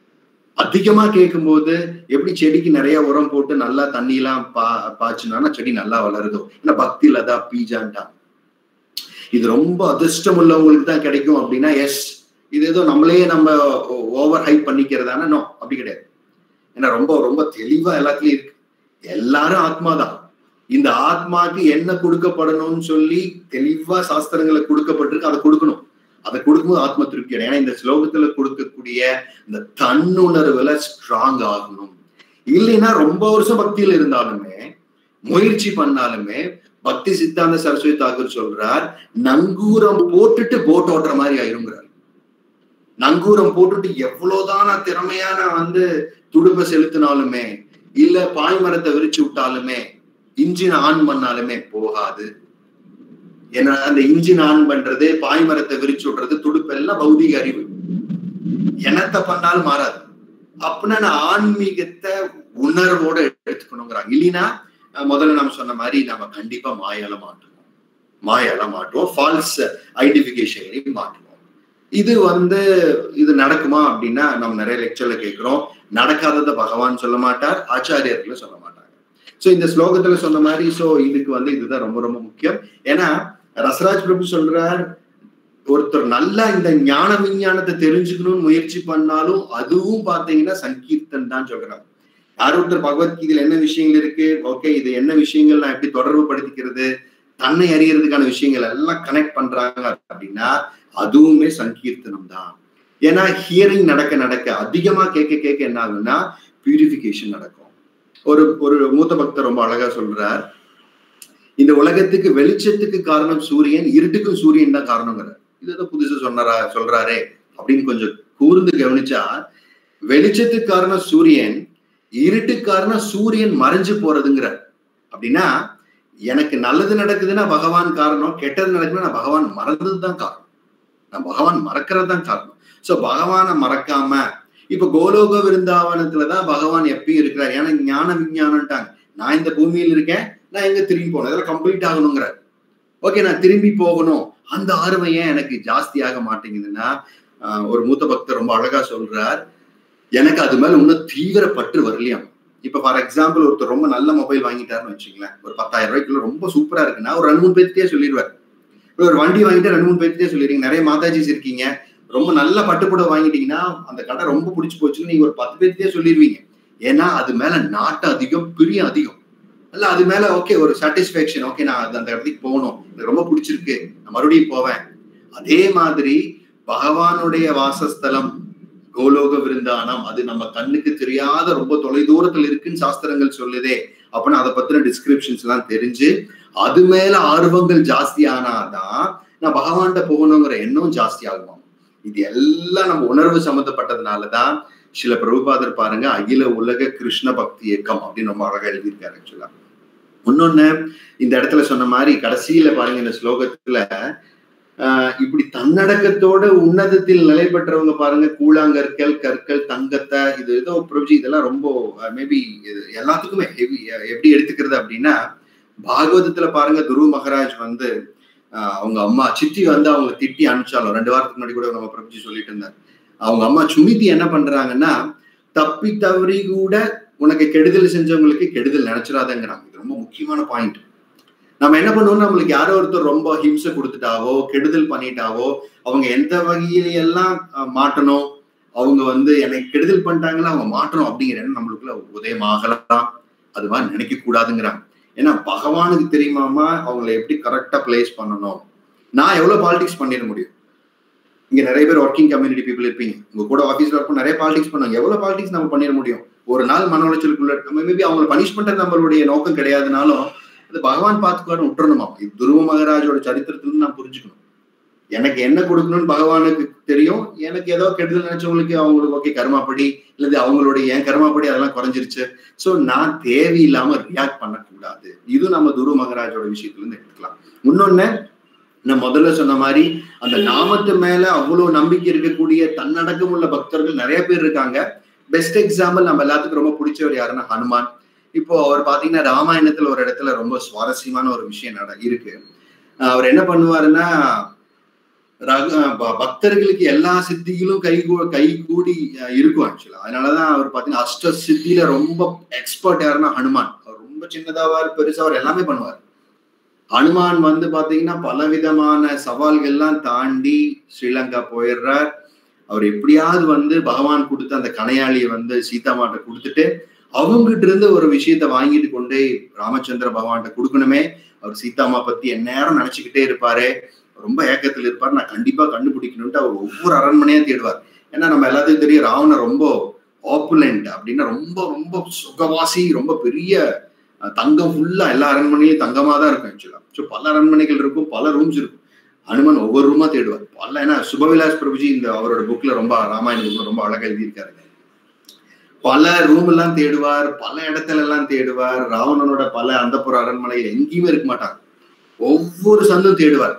அதிகமா கேட்கும்போது எப்படி செடிக்கு நிறைய உரம் போட்டு நல்லா தண்ணி எல்லாம் பா பாய்ச்சுனா செடி நல்லா வளருதோ ஏன்னா பக்தி லதா பீஜான்டா இது ரொம்ப அதிர்ஷ்டம் உள்ளவங்களுக்கு தான் கிடைக்கும் அப்படின்னா எஸ் இது ஏதோ நம்மளே நம்ம ஓவர் ஹைப் பண்ணிக்கிறதானா நோ அப்படி கிடையாது ஏன்னா ரொம்ப ரொம்ப தெளிவா எல்லாத்துலயும் இருக்கு எல்லாரும் ஆத்மா தான் இந்த ஆத்மாக்கு என்ன கொடுக்கப்படணும்னு சொல்லி தெளிவா சாஸ்திரங்களை கொடுக்கப்பட்டிருக்கு அதை கொடுக்கணும் அதை கொடுக்கும்போது ஆத்ம திருப்தி ஏன்னா இந்த ஸ்லோகத்துல கொடுக்கக்கூடிய இந்த தன்னுணர்வுல ஸ்ட்ராங் ஆகணும் இல்லைன்னா ரொம்ப வருஷம் பக்தியில இருந்தாலுமே முயற்சி பண்ணாலுமே பக்தி சித்தாந்த சரஸ்வதி தாக்கூர் சொல்றார் நங்கூரம் போட்டுட்டு போட் ஓட்டுற மாதிரி ஆயிருங்கிறார் நங்கூரம் போட்டுட்டு எவ்வளவுதான் நான் திறமையா நான் வந்து துடுப்பை செலுத்தினாலுமே இல்ல பாய்மரத்தை விரிச்சு விட்டாலுமே இன்ஜின் ஆன் பண்ணாலுமே போகாது ஏன்னா அந்த இன்ஜின் ஆன் பண்றது பாய்மரத்தை விரிச்சு விடுறது துடுப்பு எல்லாம் பௌதிக அறிவு என்னத்தை பண்ணாலும் மாறாது அப்படின்னா நான் ஆன்மீகத்தை உணர்வோட எடுத்துக்கணுங்கிறாங்க இல்லைன்னா முதல்ல நம்ம சொன்ன மாதிரி நம்ம கண்டிப்பா மாயால மாட்டுவோம் மாயால மாட்டுவோம் ஃபால்ஸ் ஐடென்டிபிகேஷன்லையும் மாட்டுவோம் இது வந்து இது நடக்குமா அப்படின்னா நம்ம நிறைய லெக்சர்ல கேட்கிறோம் நடக்காததை பகவான் சொல்ல மாட்டார் ஆச்சாரியர்களும் சொல்ல மாட்டாங்க சோ இந்த ஸ்லோகத்துல சொன்ன மாதிரி சோ இதுக்கு வந்து இதுதான் ரொம்ப ரொம்ப முக்கியம் ஏன்னா ரசராஜ் பிரபு சொல்றார் ஒருத்தர் நல்லா இந்த ஞான விஞ்ஞானத்தை தெரிஞ்சுக்கணும்னு முயற்சி பண்ணாலும் அதுவும் பாத்தீங்கன்னா சங்கீர்த்தன் தான் சொல்றாங்க யார் ஒருத்தர் பகவத்கீதையில என்ன விஷயங்கள் இருக்கு ஓகே இது என்ன விஷயங்கள் நான் எப்படி தொடர்பு படுத்திக்கிறது தன்னை அறியறதுக்கான விஷயங்கள் எல்லாம் கனெக்ட் பண்றாங்க அப்படின்னா அதுவுமே சங்கீர்த்தனம் தான் ஏன்னா ஹியரிங் நடக்க நடக்க அதிகமா கேட்க கேட்க என்ன ஆகும்னா பியூரிபிகேஷன் நடக்கும் ஒரு ஒரு மூத்த பக்தர் ரொம்ப அழகா சொல்றார் இந்த உலகத்துக்கு வெளிச்சத்துக்கு காரணம் சூரியன் இருட்டுக்கும் சூரியன் தான் காரணங்கிறார் இது ஏதோ புதுசா சொன்னாரா சொல்றாரே அப்படின்னு கொஞ்சம் கூர்ந்து கவனிச்சா வெளிச்சத்துக்கு காரணம் சூரியன் இருட்டுக்கு காரணம் சூரியன் மறைஞ்சு போறதுங்கிறார் அப்படின்னா எனக்கு நல்லது நடக்குதுன்னா பகவான் காரணம் கெட்டது நடக்குதுன்னா நான் பகவான் மறந்தது தான் காரணம் நான் பகவான் மறக்கிறது தான் காரணம் சோ பகவானை மறக்காம இப்ப கோலோக விருந்தாவனத்துலதான் பகவான் எப்பயும் இருக்கிறார் ஏன்னா ஞான விஞ்ஞானம்ட்டாங்க நான் இந்த பூமியில் இருக்கேன் நான் எங்க திரும்பி போகணும் இதெல்லாம் கம்ப்ளீட் ஆகணுங்கிறார் ஓகே நான் திரும்பி போகணும் அந்த ஆர்வம் ஏன் எனக்கு ஜாஸ்தி ஆக மாட்டேங்குதுன்னா ஒரு மூத்த பக்தர் ரொம்ப அழகா சொல்றார் எனக்கு அது மேல இன்னும் தீவிர பற்று வரலையாம் இப்ப ஃபார் எக்ஸாம்பிள் ஒருத்தர் ரொம்ப நல்ல மொபைல் வாங்கிட்டாருன்னு வச்சுங்களேன் ஒரு பத்தாயிரம் ரூபாய்க்குள்ள ரொம்ப சூப்பரா இருக்குன்னா ஒரு ரெண்டு மூணு பேர்த்தே சொல்லிடுவார் ஒரு வண்டி வாங்கிட்டு ரெண்டு மூணு பேர்த்தே சொல்லிடுறீங்க நிறைய மாதாஜிஸ் இருக்கீங்க ரொம்ப நல்ல பட்டுப்புடவை வாங்கிட்டீங்கன்னா அந்த கடை ரொம்ப பிடிச்சி போச்சுன்னு நீங்க ஒரு பத்து பேர்த்தே சொல்லிடுவீங்க ஏன்னா அது மேல நாட்டம் அதிகம் பிரியம் அதிகம் இல்ல அது மேல ஓகே ஒரு சாட்டிஸ்பேக்ஷன் ஓகே நான் அந்த இடத்துக்கு போகணும் எனக்கு ரொம்ப பிடிச்சிருக்கு நான் மறுபடியும் போவேன் அதே மாதிரி பகவானுடைய வாசஸ்தலம் கோலோக விருந்தானம் அது நம்ம கண்ணுக்கு தெரியாத ரொம்ப தொலைதூரத்துல இருக்குன்னு சாஸ்திரங்கள் சொல்லுதே அப்படின்னா அதை பத்தின டிஸ்கிரிப்ஷன்ஸ் எல்லாம் தெரிஞ்சு அது மேல ஆர்வங்கள் ஜாஸ்தி ஆனாதான் நான் பகவான்கிட்ட போகணுங்கிற எண்ணம் ஜாஸ்தி ஆகுமா இது எல்லாம் நம்ம உணர்வு சம்மந்தப்பட்டதுனாலதான் சில பிரபுபாதர் பாருங்க அகில உலக கிருஷ்ண பக்தி இயக்கம் அப்படின்னு ரொம்ப அழகா எழுதியிருக்காரு ஆக்சுவலா இன்னொன்னு இந்த இடத்துல சொன்ன மாதிரி கடைசியில பாருங்க இந்த ஸ்லோகத்துல ஆஹ் இப்படி தன்னடக்கத்தோட உன்னதத்தில் நிலை பெற்றவங்க பாருங்க கூழாங்கற்கள் கற்கள் தங்கத்தை இது ஏதோ பிரபுஜி இதெல்லாம் ரொம்ப மேபி எல்லாத்துக்குமே ஹெவி எப்படி எடுத்துக்கிறது அப்படின்னா பாகவதத்துல பாருங்க துருவ மகராஜ் வந்து அவங்க அம்மா சித்தி வந்து அவங்க திட்டி அனுப்பிச்சாலும் ரெண்டு வாரத்துக்கு முன்னாடி கூட நம்ம பிரபுஜி சொல்லிட்டு இருந்தார் அவங்க அம்மா சுமிதி என்ன பண்றாங்கன்னா தப்பி தவறி கூட உனக்கு கெடுதல் செஞ்சவங்களுக்கு கெடுதல் நினைச்சிடாதங்கிறாங்க இது ரொம்ப முக்கியமான பாயிண்ட் நம்ம என்ன பண்ணுவோம் நம்மளுக்கு யாரோ ஒருத்தர் ரொம்ப ஹிம்சை கொடுத்துட்டாவோ கெடுதல் பண்ணிட்டாவோ அவங்க எந்த வகையில எல்லாம் மாட்டணும் அவங்க வந்து எனக்கு கெடுதல் பண்ணிட்டாங்களா அவங்க மாட்டணும் அப்படிங்கிற எண்ணம் நம்மளுக்குள்ள உதயமாகலாம் அது மாதிரி நினைக்க கூடாதுங்கிறாங்க ஏன்னா பகவானுக்கு தெரியுமாமா அவங்கள எப்படி கரெக்டா பிளேஸ் பண்ணணும் நான் எவ்வளவு பாலிடிக்ஸ் பண்ணிட முடியும் இங்க நிறைய பேர் ஒர்க்கிங் கம்யூனிட்டி பீப்புள் இருப்பீங்க உங்க கூட ஆஃபீஸ்ல இருக்கும் நிறைய பாலிடிக்ஸ் பண்ணுவாங்க எவ்வளவு பாலிடிக்ஸ் நம்ம பண்ணிட முடியும் ஒரு நாள் மன உளைச்சலுக்குள்ள நம்ம மேபி அவங்களை பனிஷ் பண்றது நம்மளுடைய நோக்கம் கிடையாதுனாலும் அது பகவான் பார்த்துக்காரு விட்டுறணுமா இது துருவ மகராஜோட சரித்திரத்துல நான் புரிஞ்சுக்கணும் எனக்கு என்ன கொடுக்கணும்னு பகவானுக்கு தெரியும் எனக்கு ஏதோ கெடுதல் நினைச்சவங்களுக்கு அவங்களுக்கு ஓகே கர்மாப்படி இல்லது அவங்களுடைய என் கர்மாப்படி அதெல்லாம் குறைஞ்சிருச்சு ஸோ நான் தேவையில்லாம ரியாக்ட் பண்ணக்கூடாது இது நம்ம துருவ மகராஜோட விஷயத்துல இருந்து எடுத்துக்கலாம் இன்னொன்னு நான் முதல்ல சொன்ன மாதிரி அந்த நாமத்து மேல அவ்வளவு நம்பிக்கை இருக்கக்கூடிய தன்னடக்கம் உள்ள பக்தர்கள் நிறைய பேர் இருக்காங்க பெஸ்ட் எக்ஸாம்பிள் நம்ம எல்லாத்துக்கும் ரொம்ப பிடிச்சவர் யாருன்னா ஹனுமான் இப்போ அவர் பாத்தீங்கன்னா ராமாயணத்துல ஒரு இடத்துல ரொம்ப சுவாரஸ்யமான ஒரு விஷயம் நட இருக்கு அவர் என்ன பண்ணுவாருன்னா பக்தர்களுக்கு எல்லா சித்திகளும் கை கை கூடி இருக்கும் ஆக்சுவலா அதனாலதான் அவர் பாத்தீங்கன்னா அஷ்ட சித்தியில ரொம்ப எக்ஸ்பர்ட் யாருன்னா ஹனுமான் அவர் ரொம்ப சின்னதாவார் பெருசா அவர் எல்லாமே பண்ணுவார் ஹனுமான் வந்து பாத்தீங்கன்னா பல விதமான சவால்கள்லாம் தாண்டி ஸ்ரீலங்கா போயிடுறார் அவர் எப்படியாவது வந்து பகவான் கொடுத்த அந்த கனையாளியை வந்து சீதா மாட்ட கொடுத்துட்டு அவங்ககிட்ட இருந்து ஒரு விஷயத்த வாங்கிட்டு கொண்டு ராமச்சந்திர பகவான்கிட்ட கொடுக்கணுமே அவர் சீதாமா பத்தி எந்நேரம் நினைச்சுக்கிட்டே இருப்பாரு ரொம்ப ஏக்கத்தில் இருப்பார் நான் கண்டிப்பா கண்டுபிடிக்கணும்ட்டு அவர் ஒவ்வொரு அரண்மனையா தேடுவார் ஏன்னா நம்ம எல்லாத்துக்கும் தெரியும் ராவண ரொம்ப ஆப்புலண்ட் அப்படின்னா ரொம்ப ரொம்ப சுகவாசி ரொம்ப பெரிய தங்கம் ஃபுல்லா எல்லா அரண்மனையிலும் தங்கமா தான் இருக்கும் ஆக்சுவலா ஸோ பல அரண்மனைகள் இருக்கும் பல ரூம்ஸ் இருக்கும் அனுமன் ஒவ்வொரு ரூமா தேடுவார் பல ஏன்னா சுபவிலாஸ் பிரபுஜி இந்த அவரோட புக்ல ரொம்ப ராமாயண புக்ல ரொம்ப அழகா எழுதியிருக்காரு பல ரூம் எல்லாம் தேடுவார் பல இடத்துல எல்லாம் தேடுவார் ராவணனோட பல அந்தப்புற அரண்மனையில் எங்கேயுமே இருக்க மாட்டாங்க ஒவ்வொரு சந்தும் தேடுவார்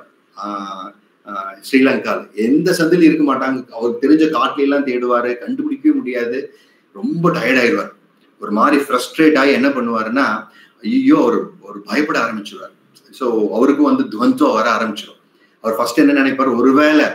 ஸ்ரீலங்கால எந்த சந்திலும் இருக்க மாட்டாங்க அவருக்கு தெரிஞ்ச காட்டுல எல்லாம் தேடுவாரு கண்டுபிடிக்கவே முடியாது ரொம்ப டயர்ட் ஆயிடுவார் ஒரு மாதிரி ஃப்ரஸ்ட்ரேட் ஆகி என்ன பண்ணுவாருன்னா ஐயோ அவர் ஒரு பயப்பட ஆரம்பிச்சிருவார் ஸோ அவருக்கும் வந்து துவந்தம் வர ஆரம்பிச்சிடும் அவர் ஃபர்ஸ்ட் என்ன நினைப்பார் ஒருவேளை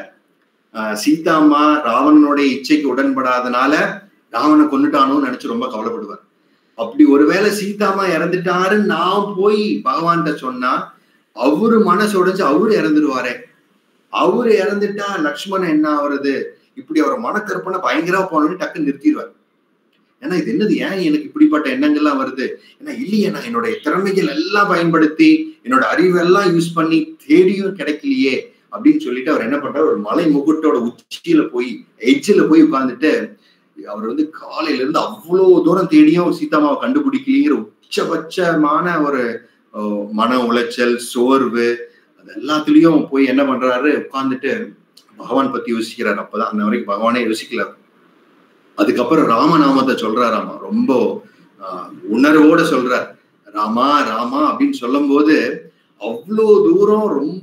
சீதாம்மா ராவணனுடைய இச்சைக்கு உடன்படாதனால ராவனை கொண்டுட்டானோன்னு நினைச்சு ரொம்ப கவலைப்படுவார் அப்படி ஒருவேளை சீதாமா இறந்துட்டாருன்னு நான் போய் பகவான்கிட்ட சொன்னா அவரு மனசு உடைஞ்சு அவரு இறந்துடுவாரே அவரு இறந்துட்டா லக்ஷ்மணன் என்ன ஆகுறது இப்படி அவர் மனக்கற்பனை பயங்கரமா போனோன்னு டக்கு நிறுத்திடுவார் ஏன்னா இது என்னது ஏன் எனக்கு இப்படிப்பட்ட எண்ணங்கள்லாம் வருது ஏன்னா இல்லையே நான் என்னுடைய திறமைகள் எல்லாம் பயன்படுத்தி என்னோட அறிவெல்லாம் யூஸ் பண்ணி தேடியும் கிடைக்கலையே அப்படின்னு சொல்லிட்டு அவர் என்ன பண்றாரு ஒரு மலை முகுட்டோட உச்சியில போய் எஜ்ஜில் போய் உட்கார்ந்துட்டு அவர் வந்து காலையில இருந்து அவ்வளவு தூரம் தேடியும் சீதாமாவை கண்டுபிடிக்கலிங்கிற உச்சபட்சமான ஒரு மன உளைச்சல் சோர்வு அது எல்லாத்துலயும் போய் என்ன பண்றாரு உட்கார்ந்துட்டு பகவான் பத்தி யோசிக்கிறார் அப்பதான் அந்த வரைக்கும் பகவானே யோசிக்கல அதுக்கப்புறம் ராமநாமத்தை சொல்றாராமா ரொம்ப உணர்வோட சொல்றார் ராமா ராமா அப்படின்னு சொல்லும் போது அவ்வளோ தூரம் ரொம்ப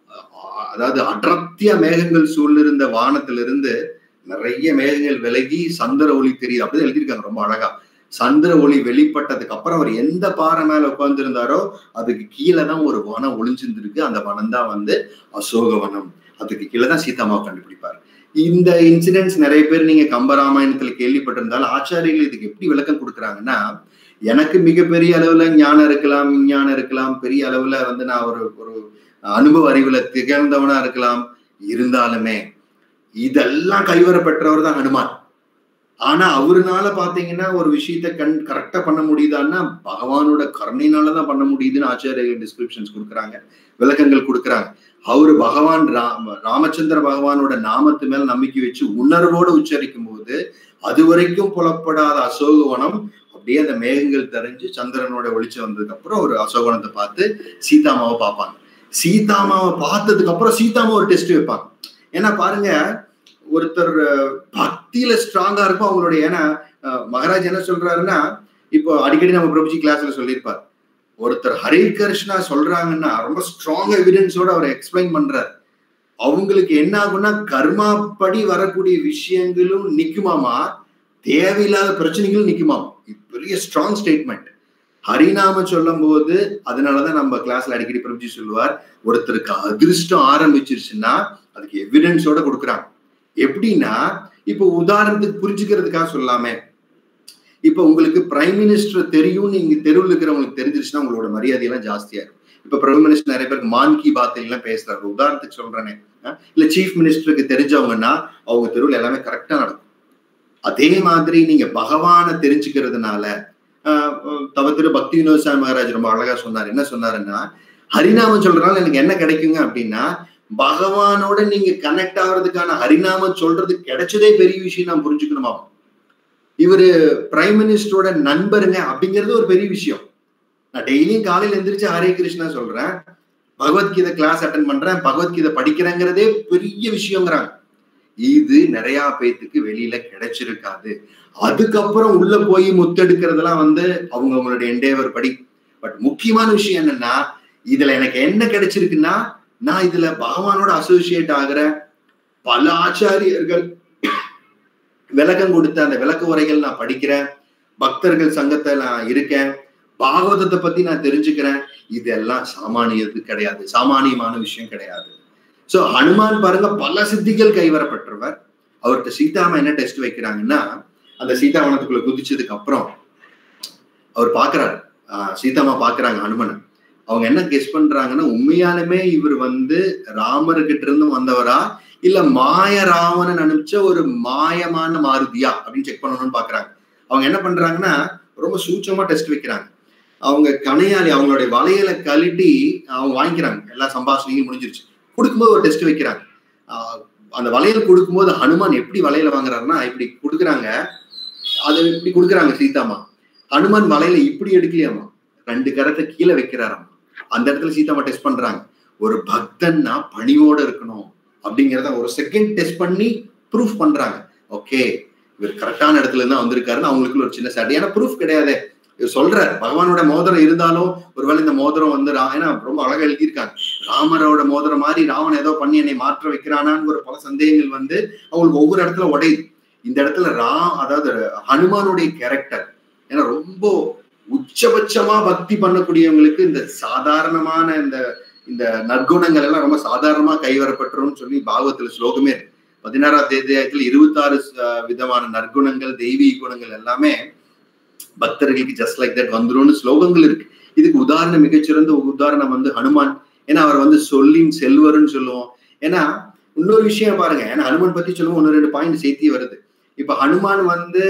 அதாவது அடர்த்தியா மேகங்கள் சூழ்ந்திருந்த வானத்திலிருந்து நிறைய மேகங்கள் விலகி சந்திர ஒளி தெரியுது அப்படிதான் எழுதியிருக்காங்க ரொம்ப அழகா சந்திர ஒளி வெளிப்பட்டதுக்கு அப்புறம் அவர் எந்த பாறை மேல உட்கார்ந்துருந்தாரோ அதுக்கு கீழே தான் ஒரு வனம் ஒளிஞ்சிருந்திருக்கு அந்த வனம் தான் வந்து அசோக வனம் அதுக்கு கீழே தான் சீதாமாவை கண்டுபிடிப்பார் இந்த இன்சிடென்ட்ஸ் நிறைய பேர் நீங்க கம்பராமாயணத்துல கேள்விப்பட்டிருந்தாலும் ஆச்சாரியர்கள் இதுக்கு எப்படி விளக்கம் கொடுக்குறாங்கன்னா எனக்கு மிகப்பெரிய அளவுல ஞானம் இருக்கலாம் விஞ்ஞானம் இருக்கலாம் பெரிய அளவுல வந்து நான் ஒரு ஒரு அனுபவ அறிவுல திகழ்ந்தவனா இருக்கலாம் இருந்தாலுமே இதெல்லாம் கைவர பெற்றவர் தான் ஹனுமான் ஆனா அவருனால பாத்தீங்கன்னா ஒரு விஷயத்த கண் கரெக்டா பண்ண முடியுதான்னா பகவானோட கருணையினாலதான் பண்ண முடியுதுன்னு ஆச்சாரியர்கள் டிஸ்கிரிப்ஷன்ஸ் கொடுக்குறாங்க விளக்கங்கள் கொடுக்குறாங்க அவரு பகவான் ராம ராமச்சந்திர பகவானோட நாமத்து மேல நம்பிக்கை வச்சு உணர்வோடு உச்சரிக்கும் போது அது வரைக்கும் புலப்படாத அசோகவனம் அப்படியே அந்த மேகங்கள் தெரிஞ்சு சந்திரனோட ஒளிச்சு வந்ததுக்கு அப்புறம் ஒரு அசோகவனத்தை பார்த்து சீதாமாவை பார்ப்பாங்க சீதாமாவை பார்த்ததுக்கு அப்புறம் சீதாமா ஒரு டெஸ்ட் வைப்பாங்க ஏன்னா பாருங்க ஒருத்தர் பக்தியில ஸ்ட்ராங்கா இருக்கும் அவங்களுடைய ஏன்னா மகாராஜ் என்ன சொல்றாருன்னா இப்போ அடிக்கடி நம்ம பிரபுஜி கிளாஸ்ல சொல்லியிருப்பார் ஒருத்தர் ஹரே கிருஷ்ணா சொல்றாங்கன்னா ரொம்ப ஸ்ட்ராங் எவிடன்ஸோட அவர் எக்ஸ்பிளைன் பண்றார் அவங்களுக்கு என்ன ஆகும்னா கர்மாப்படி வரக்கூடிய விஷயங்களும் நிக்குமாமா தேவையில்லாத பிரச்சனைகளும் நிக்குமாமா பெரிய ஸ்ட்ராங் ஸ்டேட்மெண்ட் ஹரிநாம சொல்லும் போது அதனாலதான் நம்ம கிளாஸ்ல அடிக்கடி பிரபுஜி சொல்லுவார் ஒருத்தருக்கு அதிர்ஷ்டம் ஆரம்பிச்சிருச்சுன்னா அதுக்கு எவிடன்ஸோட கொடுக்குறாங்க எப்படின்னா இப்போ உதாரணத்துக்கு புரிஞ்சுக்கிறதுக்காக சொல்லாமே இப்ப உங்களுக்கு பிரைம் மினிஸ்டர் தெரியும் நீங்க தெருவில் இருக்கிறவங்களுக்கு தெரிஞ்சிருச்சுன்னா உங்களோட மரியாதையெல்லாம் ஜாஸ்தியா இருக்கும் இப்ப பிரைம் மினிஸ்டர் நிறைய பேருக்கு மான் கி பாத் எல்லாம் பேசுறாரு உதாரணத்துக்கு சொல்றேனே இல்ல சீஃப் மினிஸ்டருக்கு தெரிஞ்சவங்கன்னா அவங்க தெருவில் எல்லாமே கரெக்டா நடக்கும் அதே மாதிரி நீங்க பகவானை தெரிஞ்சுக்கிறதுனால தவத்திரு பக்தி வினோசாமி மகாராஜ் ரொம்ப அழகா சொன்னார் என்ன சொன்னாருன்னா ஹரிநாமம் சொல்றதுனால எனக்கு என்ன கிடைக்குங்க அப்படின்னா பகவானோட நீங்க கனெக்ட் ஆகுறதுக்கான ஹரிநாமம் சொல்றது கிடைச்சதே பெரிய விஷயம் நான் புரிஞ்சுக்கணுமா இவரு பிரைம் மினிஸ்டரோட நண்பருங்க அப்படிங்கிறது ஒரு பெரிய விஷயம் நான் டெய்லியும் காலையில எந்திரிச்சு ஹரே கிருஷ்ணா சொல்றேன் பகவத்கீதை கிளாஸ் அட்டன் பண்றேன் பகவத்கீதை படிக்கிறேங்கிறதே பெரிய விஷயங்கிறாங்க இது நிறைய பேத்துக்கு வெளியில கிடைச்சிருக்காது அதுக்கப்புறம் உள்ள போய் முத்தெடுக்கிறதெல்லாம் வந்து அவங்க அவங்களுடைய எண்டேவர் படி பட் முக்கியமான விஷயம் என்னன்னா இதுல எனக்கு என்ன கிடைச்சிருக்குன்னா நான் இதுல பகவானோட அசோசியேட் ஆகிற பல ஆச்சாரியர்கள் விளக்கம் கொடுத்த அந்த விளக்க உரைகள் நான் படிக்கிறேன் பக்தர்கள் சங்கத்தை நான் இருக்கேன் பாகவதத்தை பத்தி நான் தெரிஞ்சுக்கிறேன் இதெல்லாம் சாமானியது கிடையாது சாமானியமான விஷயம் கிடையாது சோ ஹனுமான் பாருங்க பல சித்திகள் கைவரப்பட்டவர் அவர்கிட்ட சீதாமா என்ன டெஸ்ட் வைக்கிறாங்கன்னா அந்த சீதாவனத்துக்குள்ள குதிச்சதுக்கு அப்புறம் அவர் பாக்குறாரு சீதாமா பாக்குறாங்க ஹனுமனை அவங்க என்ன கெஸ் பண்றாங்கன்னா உண்மையாலுமே இவர் வந்து ராமர்கிட்ட இருந்து வந்தவரா இல்ல மாய ராவணன் அனுப்பிச்ச ஒரு மாயமான மாருதியா அப்படின்னு செக் பண்ணணும்னு பாக்குறாங்க அவங்க என்ன பண்றாங்கன்னா ரொம்ப சூட்சமா டெஸ்ட் வைக்கிறாங்க அவங்க கனையாளி அவங்களுடைய வளையலை கழட்டி அவங்க வாங்கிக்கிறாங்க எல்லா சம்பாஷணையும் முடிஞ்சிருச்சு கொடுக்கும்போது ஒரு டெஸ்ட் வைக்கிறாங்க அந்த வளையல் கொடுக்கும்போது ஹனுமான் எப்படி வளையல வாங்குறாருன்னா இப்படி கொடுக்குறாங்க அதை இப்படி கொடுக்குறாங்க சீதாமா ஹனுமான் வளையல இப்படி எடுக்கலையாமா ரெண்டு கரத்தை கீழே வைக்கிறாராம் அந்த இடத்துல சீதாமா டெஸ்ட் பண்றாங்க ஒரு பக்தன்னா பணிவோட இருக்கணும் அப்படிங்கிறத ஒரு செகண்ட் டெஸ்ட் பண்ணி ப்ரூஃப் பண்றாங்க ஓகே இவர் கரெக்டான இடத்துல இருந்து வந்திருக்காருன்னு அவங்களுக்கு ஒரு சின்ன சாட்டி ஏன்னா ப்ரூஃப் கிடையாது இவர் சொல்றாரு பகவானோட மோதிரம் இருந்தாலும் ஒருவேளை இந்த மோதிரம் வந்து ஏன்னா ரொம்ப அழகா எழுதியிருக்காங்க ராமரோட மோதிரம் மாதிரி ராவன் ஏதோ பண்ணி என்னை மாற்ற வைக்கிறானான்னு ஒரு பல சந்தேகங்கள் வந்து அவங்களுக்கு ஒவ்வொரு இடத்துல உடையுது இந்த இடத்துல ரா அதாவது ஹனுமானுடைய கேரக்டர் ஏன்னா ரொம்ப உச்சபட்சமா பக்தி பண்ணக்கூடியவங்களுக்கு இந்த சாதாரணமான இந்த இந்த நற்குணங்கள் எல்லாம் ரொம்ப சாதாரணமா கைவரப்பட்டுரும் சொல்லி பாகவத்துல ஸ்லோகமே இருக்கு பதினாறாம் தேதியத்தில் இருபத்தாறு விதமான நற்குணங்கள் தெய்வீக குணங்கள் எல்லாமே பக்தர்களுக்கு ஜஸ்ட் லைக் தட் வந்துரும்னு ஸ்லோகங்கள் இருக்கு இதுக்கு உதாரணம் மிகச்சிறந்த உதாரணம் வந்து ஹனுமான் ஏன்னா அவர் வந்து சொல்லின் செல்வர்னு சொல்லுவோம் ஏன்னா இன்னொரு விஷயம் பாருங்க ஏன்னா ஹனுமான் பத்தி சொல்லுவோம் ஒன்னு ரெண்டு பாயிண்ட் சேர்த்தி வருது இப்ப ஹனுமான் வந்து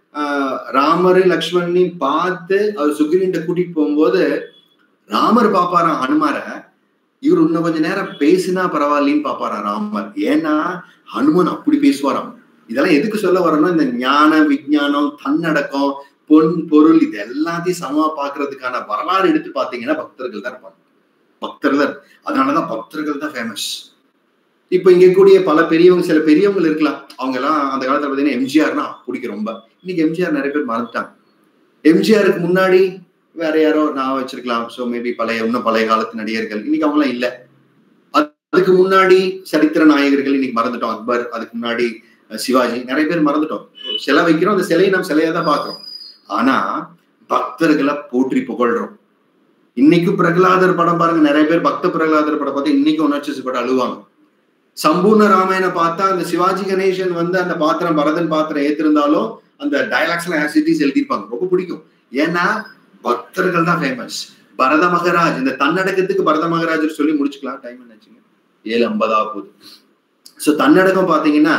ராமர் லக்ஷ்மணி பார்த்து அவர் சுக்ரீன்ட்ட கூட்டிட்டு போகும்போது ராமர் பாப்பாராம் ஹனுமார இவர் இன்னும் கொஞ்ச நேரம் பேசினா பரவாயில்லன்னு பாப்பாராம் ராமர் ஏன்னா ஹனுமான் அப்படி பேசுவாராம் இதெல்லாம் எதுக்கு சொல்ல வரணும் இந்த ஞான விஜயானம் தன்னடக்கம் பொன் பொருள் இது எல்லாத்தையும் சமமா பாக்குறதுக்கான வரலாறு எடுத்து பாத்தீங்கன்னா பக்தர்கள் தான் இருப்பாங்க பக்தர்கள் தான் அதனாலதான் பக்தர்கள் தான் ஃபேமஸ் இப்ப இங்க கூடிய பல பெரியவங்க சில பெரியவங்க இருக்கலாம் அவங்க எல்லாம் அந்த காலத்துல பாத்தீங்கன்னா எம்ஜிஆர்னா பிடிக்கும் ரொம்ப இன்னைக்கு எம்ஜிஆர் நிறைய பேர் மறந்துட்டாங்க எம்ஜிஆருக்கு முன்னாடி வேற யாரோ நான் வச்சிருக்கலாம் ஸோ மேபி பழைய இன்னும் பழைய காலத்து நடிகர்கள் இன்னைக்கு அவங்களாம் இல்ல அதுக்கு முன்னாடி சரித்திர நாயகர்கள் இன்னைக்கு மறந்துட்டோம் அக்பர் அதுக்கு முன்னாடி சிவாஜி நிறைய பேர் மறந்துட்டோம் சிலை வைக்கிறோம் அந்த சிலையை நம்ம சிலையா தான் பாக்குறோம் ஆனா பக்தர்களை போற்றி புகழ்றோம் இன்னைக்கும் பிரகலாதர் படம் பாருங்க நிறைய பேர் பக்த பிரகலாதர் படம் பார்த்து இன்னைக்கு உணர்ச்சி படம் அழுவாங்க சம்பூர்ண ராமாயண பார்த்தா அந்த சிவாஜி கணேசன் வந்து அந்த பாத்திரம் பரதன் பாத்திரம் ஏத்திருந்தாலும் அந்த டயலாக்ஸ் எல்லாம் ஆசிட்டிஸ் எழுதியிருப்பாங்க ரொம்ப பிடிக்கும் ஏன்னா பக்தர்கள் தான் ஃபேமஸ் பரத மகராஜ் இந்த தன்னடக்கத்துக்கு பரத மகராஜர் சொல்லி முடிச்சுக்கலாம் டைம் என்னாச்சுங்க ஏழு ஐம்பதா போகுது ஸோ தன்னடக்கம் பாத்தீங்கன்னா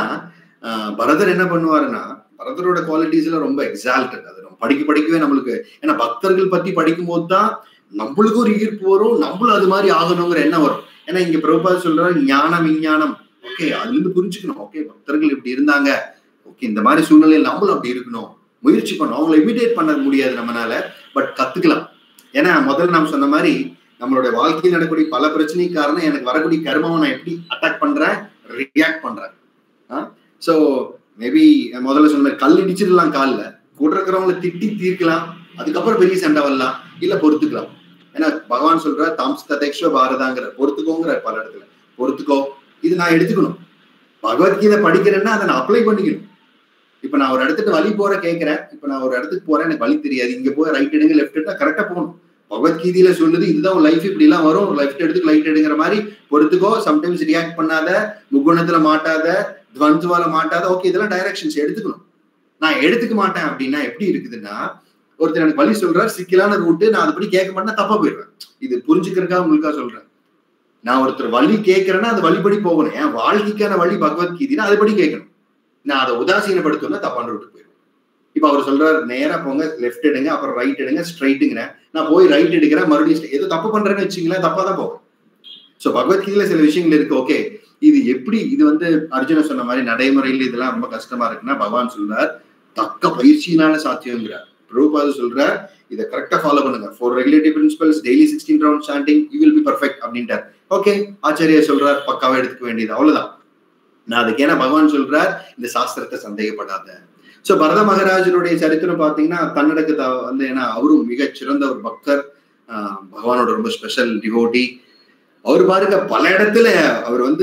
பரதர் என்ன பண்ணுவாருன்னா பரதரோட குவாலிட்டிஸ்ல ரொம்ப எக்ஸால்டட் அது நம்ம படிக்க படிக்கவே நம்மளுக்கு ஏன்னா பக்தர்கள் பத்தி படிக்கும் போது தான் நம்மளுக்கும் ஒரு ஈர்ப்பு வரும் நம்மளும் அது மாதிரி ஆகணுங்கிற எண்ணம் வரும் ஏன்னா இங்க பிரபுபாத் சொல்றாரு ஞானம் விஞ்ஞானம் ஓகே அதுல இருந்து புரிஞ்சுக்கணும் ஓகே பக்தர்கள் இப்படி இருந்தாங்க ஓகே இந்த மாதிரி சூழ்நிலையில் நம்மளும் அப்படி இருக்கணும் முயற்சி பண்ணணும் அவங்களை இமிடேட் பண்ண முடியாது நம்மளால பட் கத்துக்கலாம் ஏன்னா முதல்ல நாம் சொன்ன மாதிரி நம்மளோட வாழ்க்கையில் நடக்கக்கூடிய பல பிரச்சனைக்கு காரணம் எனக்கு வரக்கூடிய கர்மாவை நான் எப்படி அட்டாக் பண்றேன் ரியாக்ட் பண்றேன் ஸோ மேபி முதல்ல சொன்ன மாதிரி கல் இடிச்சிடலாம் காலில் கூட இருக்கிறவங்கள திட்டி தீர்க்கலாம் அதுக்கப்புறம் பெரிய சண்டை வரலாம் இல்ல பொறுத்துக்கலாம் ஏன்னா பகவான் சொல்ற தாம்ஸ் ததேக்ஷ பாரதாங்கிற பொறுத்துக்கோங்கிற பல இடத்துல பொறுத்துக்கோ இது நான் எடுத்துக்கணும் பகவத்கீதை படிக்கிறேன்னா அதை நான் அப்ளை பண்ணிக்கணும் இப்ப நான் ஒரு இடத்துக்கு வழி போற கேட்கிறேன் இப்ப நான் ஒரு இடத்துக்கு போறேன் எனக்கு வழி தெரியாது இங்க போய் ரைட் எடுங்க லெஃப்ட் எடுத்தா கரெக்டா போகணும் பகவத்கீதையில சொல்லுது இதுதான் உன் லைஃப் இப்படி எல்லாம் வரும் லெஃப்ட் எடுத்து ரைட் எடுங்கிற மாதிரி பொறுத்துக்கோ சம்டைம்ஸ் ரியாக்ட் பண்ணாத முக்குணத்துல மாட்டாத துவந்துவால மாட்டாத ஓகே இதெல்லாம் டைரக்ஷன்ஸ் எடுத்துக்கணும் நான் எடுத்துக்க மாட்டேன் அப்படின்னா எப்படி இருக்குதுன்னா ஒருத்தர் எனக்கு வழி சொல்றாரு சிக்கலான ரூட்டு நான் அதுபடி கேட்க மாட்டேன் தப்பா போயிடுறேன் இது புரிஞ்சுக்கிறதுக்காக உங்களுக்கா சொல்றேன் நான் ஒருத்தர் வழி கேட்கிறேன்னா அது வழிபடி போகணும் என் வாழ்க்கைக்கான வழி பகவத்கீதைனா அதுபடி கேட்கணும் நான் அதை உதாசீனப்படுத்தணும்னா தப்பான ரூட்டுக்கு போயிடும் இப்ப அவர் சொல்றாரு நேரா போங்க லெஃப்ட் எடுங்க அப்புறம் ரைட் எடுங்க ஸ்ட்ரைட்டுங்கிறேன் நான் போய் ரைட் எடுக்கிறேன் மறுபடியும் ஏதோ தப்பு பண்றேன்னு வச்சுங்களேன் தப்பா தான் போகும் ஸோ பகவத்கீதையில சில விஷயங்கள் இருக்கு ஓகே இது எப்படி இது வந்து அர்ஜுன சொன்ன மாதிரி நடைமுறையில் இதெல்லாம் ரொம்ப கஷ்டமா இருக்குன்னா பகவான் சொல்றார் தக்க பயிற்சியினால சாத்தியங்கிறார் பிரபுபாது சொல்றார் இதை கரெக்டா ஃபாலோ பண்ணுங்க four regulative principles daily sixteen round standing you will be perfect அப்படின்ட்டார் ஓகே ஆச்சாரியா சொல்றார் பக்காவா எடுத்துக்க வேண்டியது அவ்வளவுதான் நான் அதுக்கு ஏன்னா பகவான் சொல்றார் இந்த சாஸ்திரத்தை சந்தேகப்படாத சோ பரத மகாராஜனுடைய சரித்திரம் பாத்தீங்கன்னா தன்னடக்கு வந்து ஏன்னா அவரும் மிகச் சிறந்த ஒரு பக்தர் பகவானோட ரொம்ப ஸ்பெஷல் டிவோட்டி அவர் பாருங்க பல இடத்துல அவர் வந்து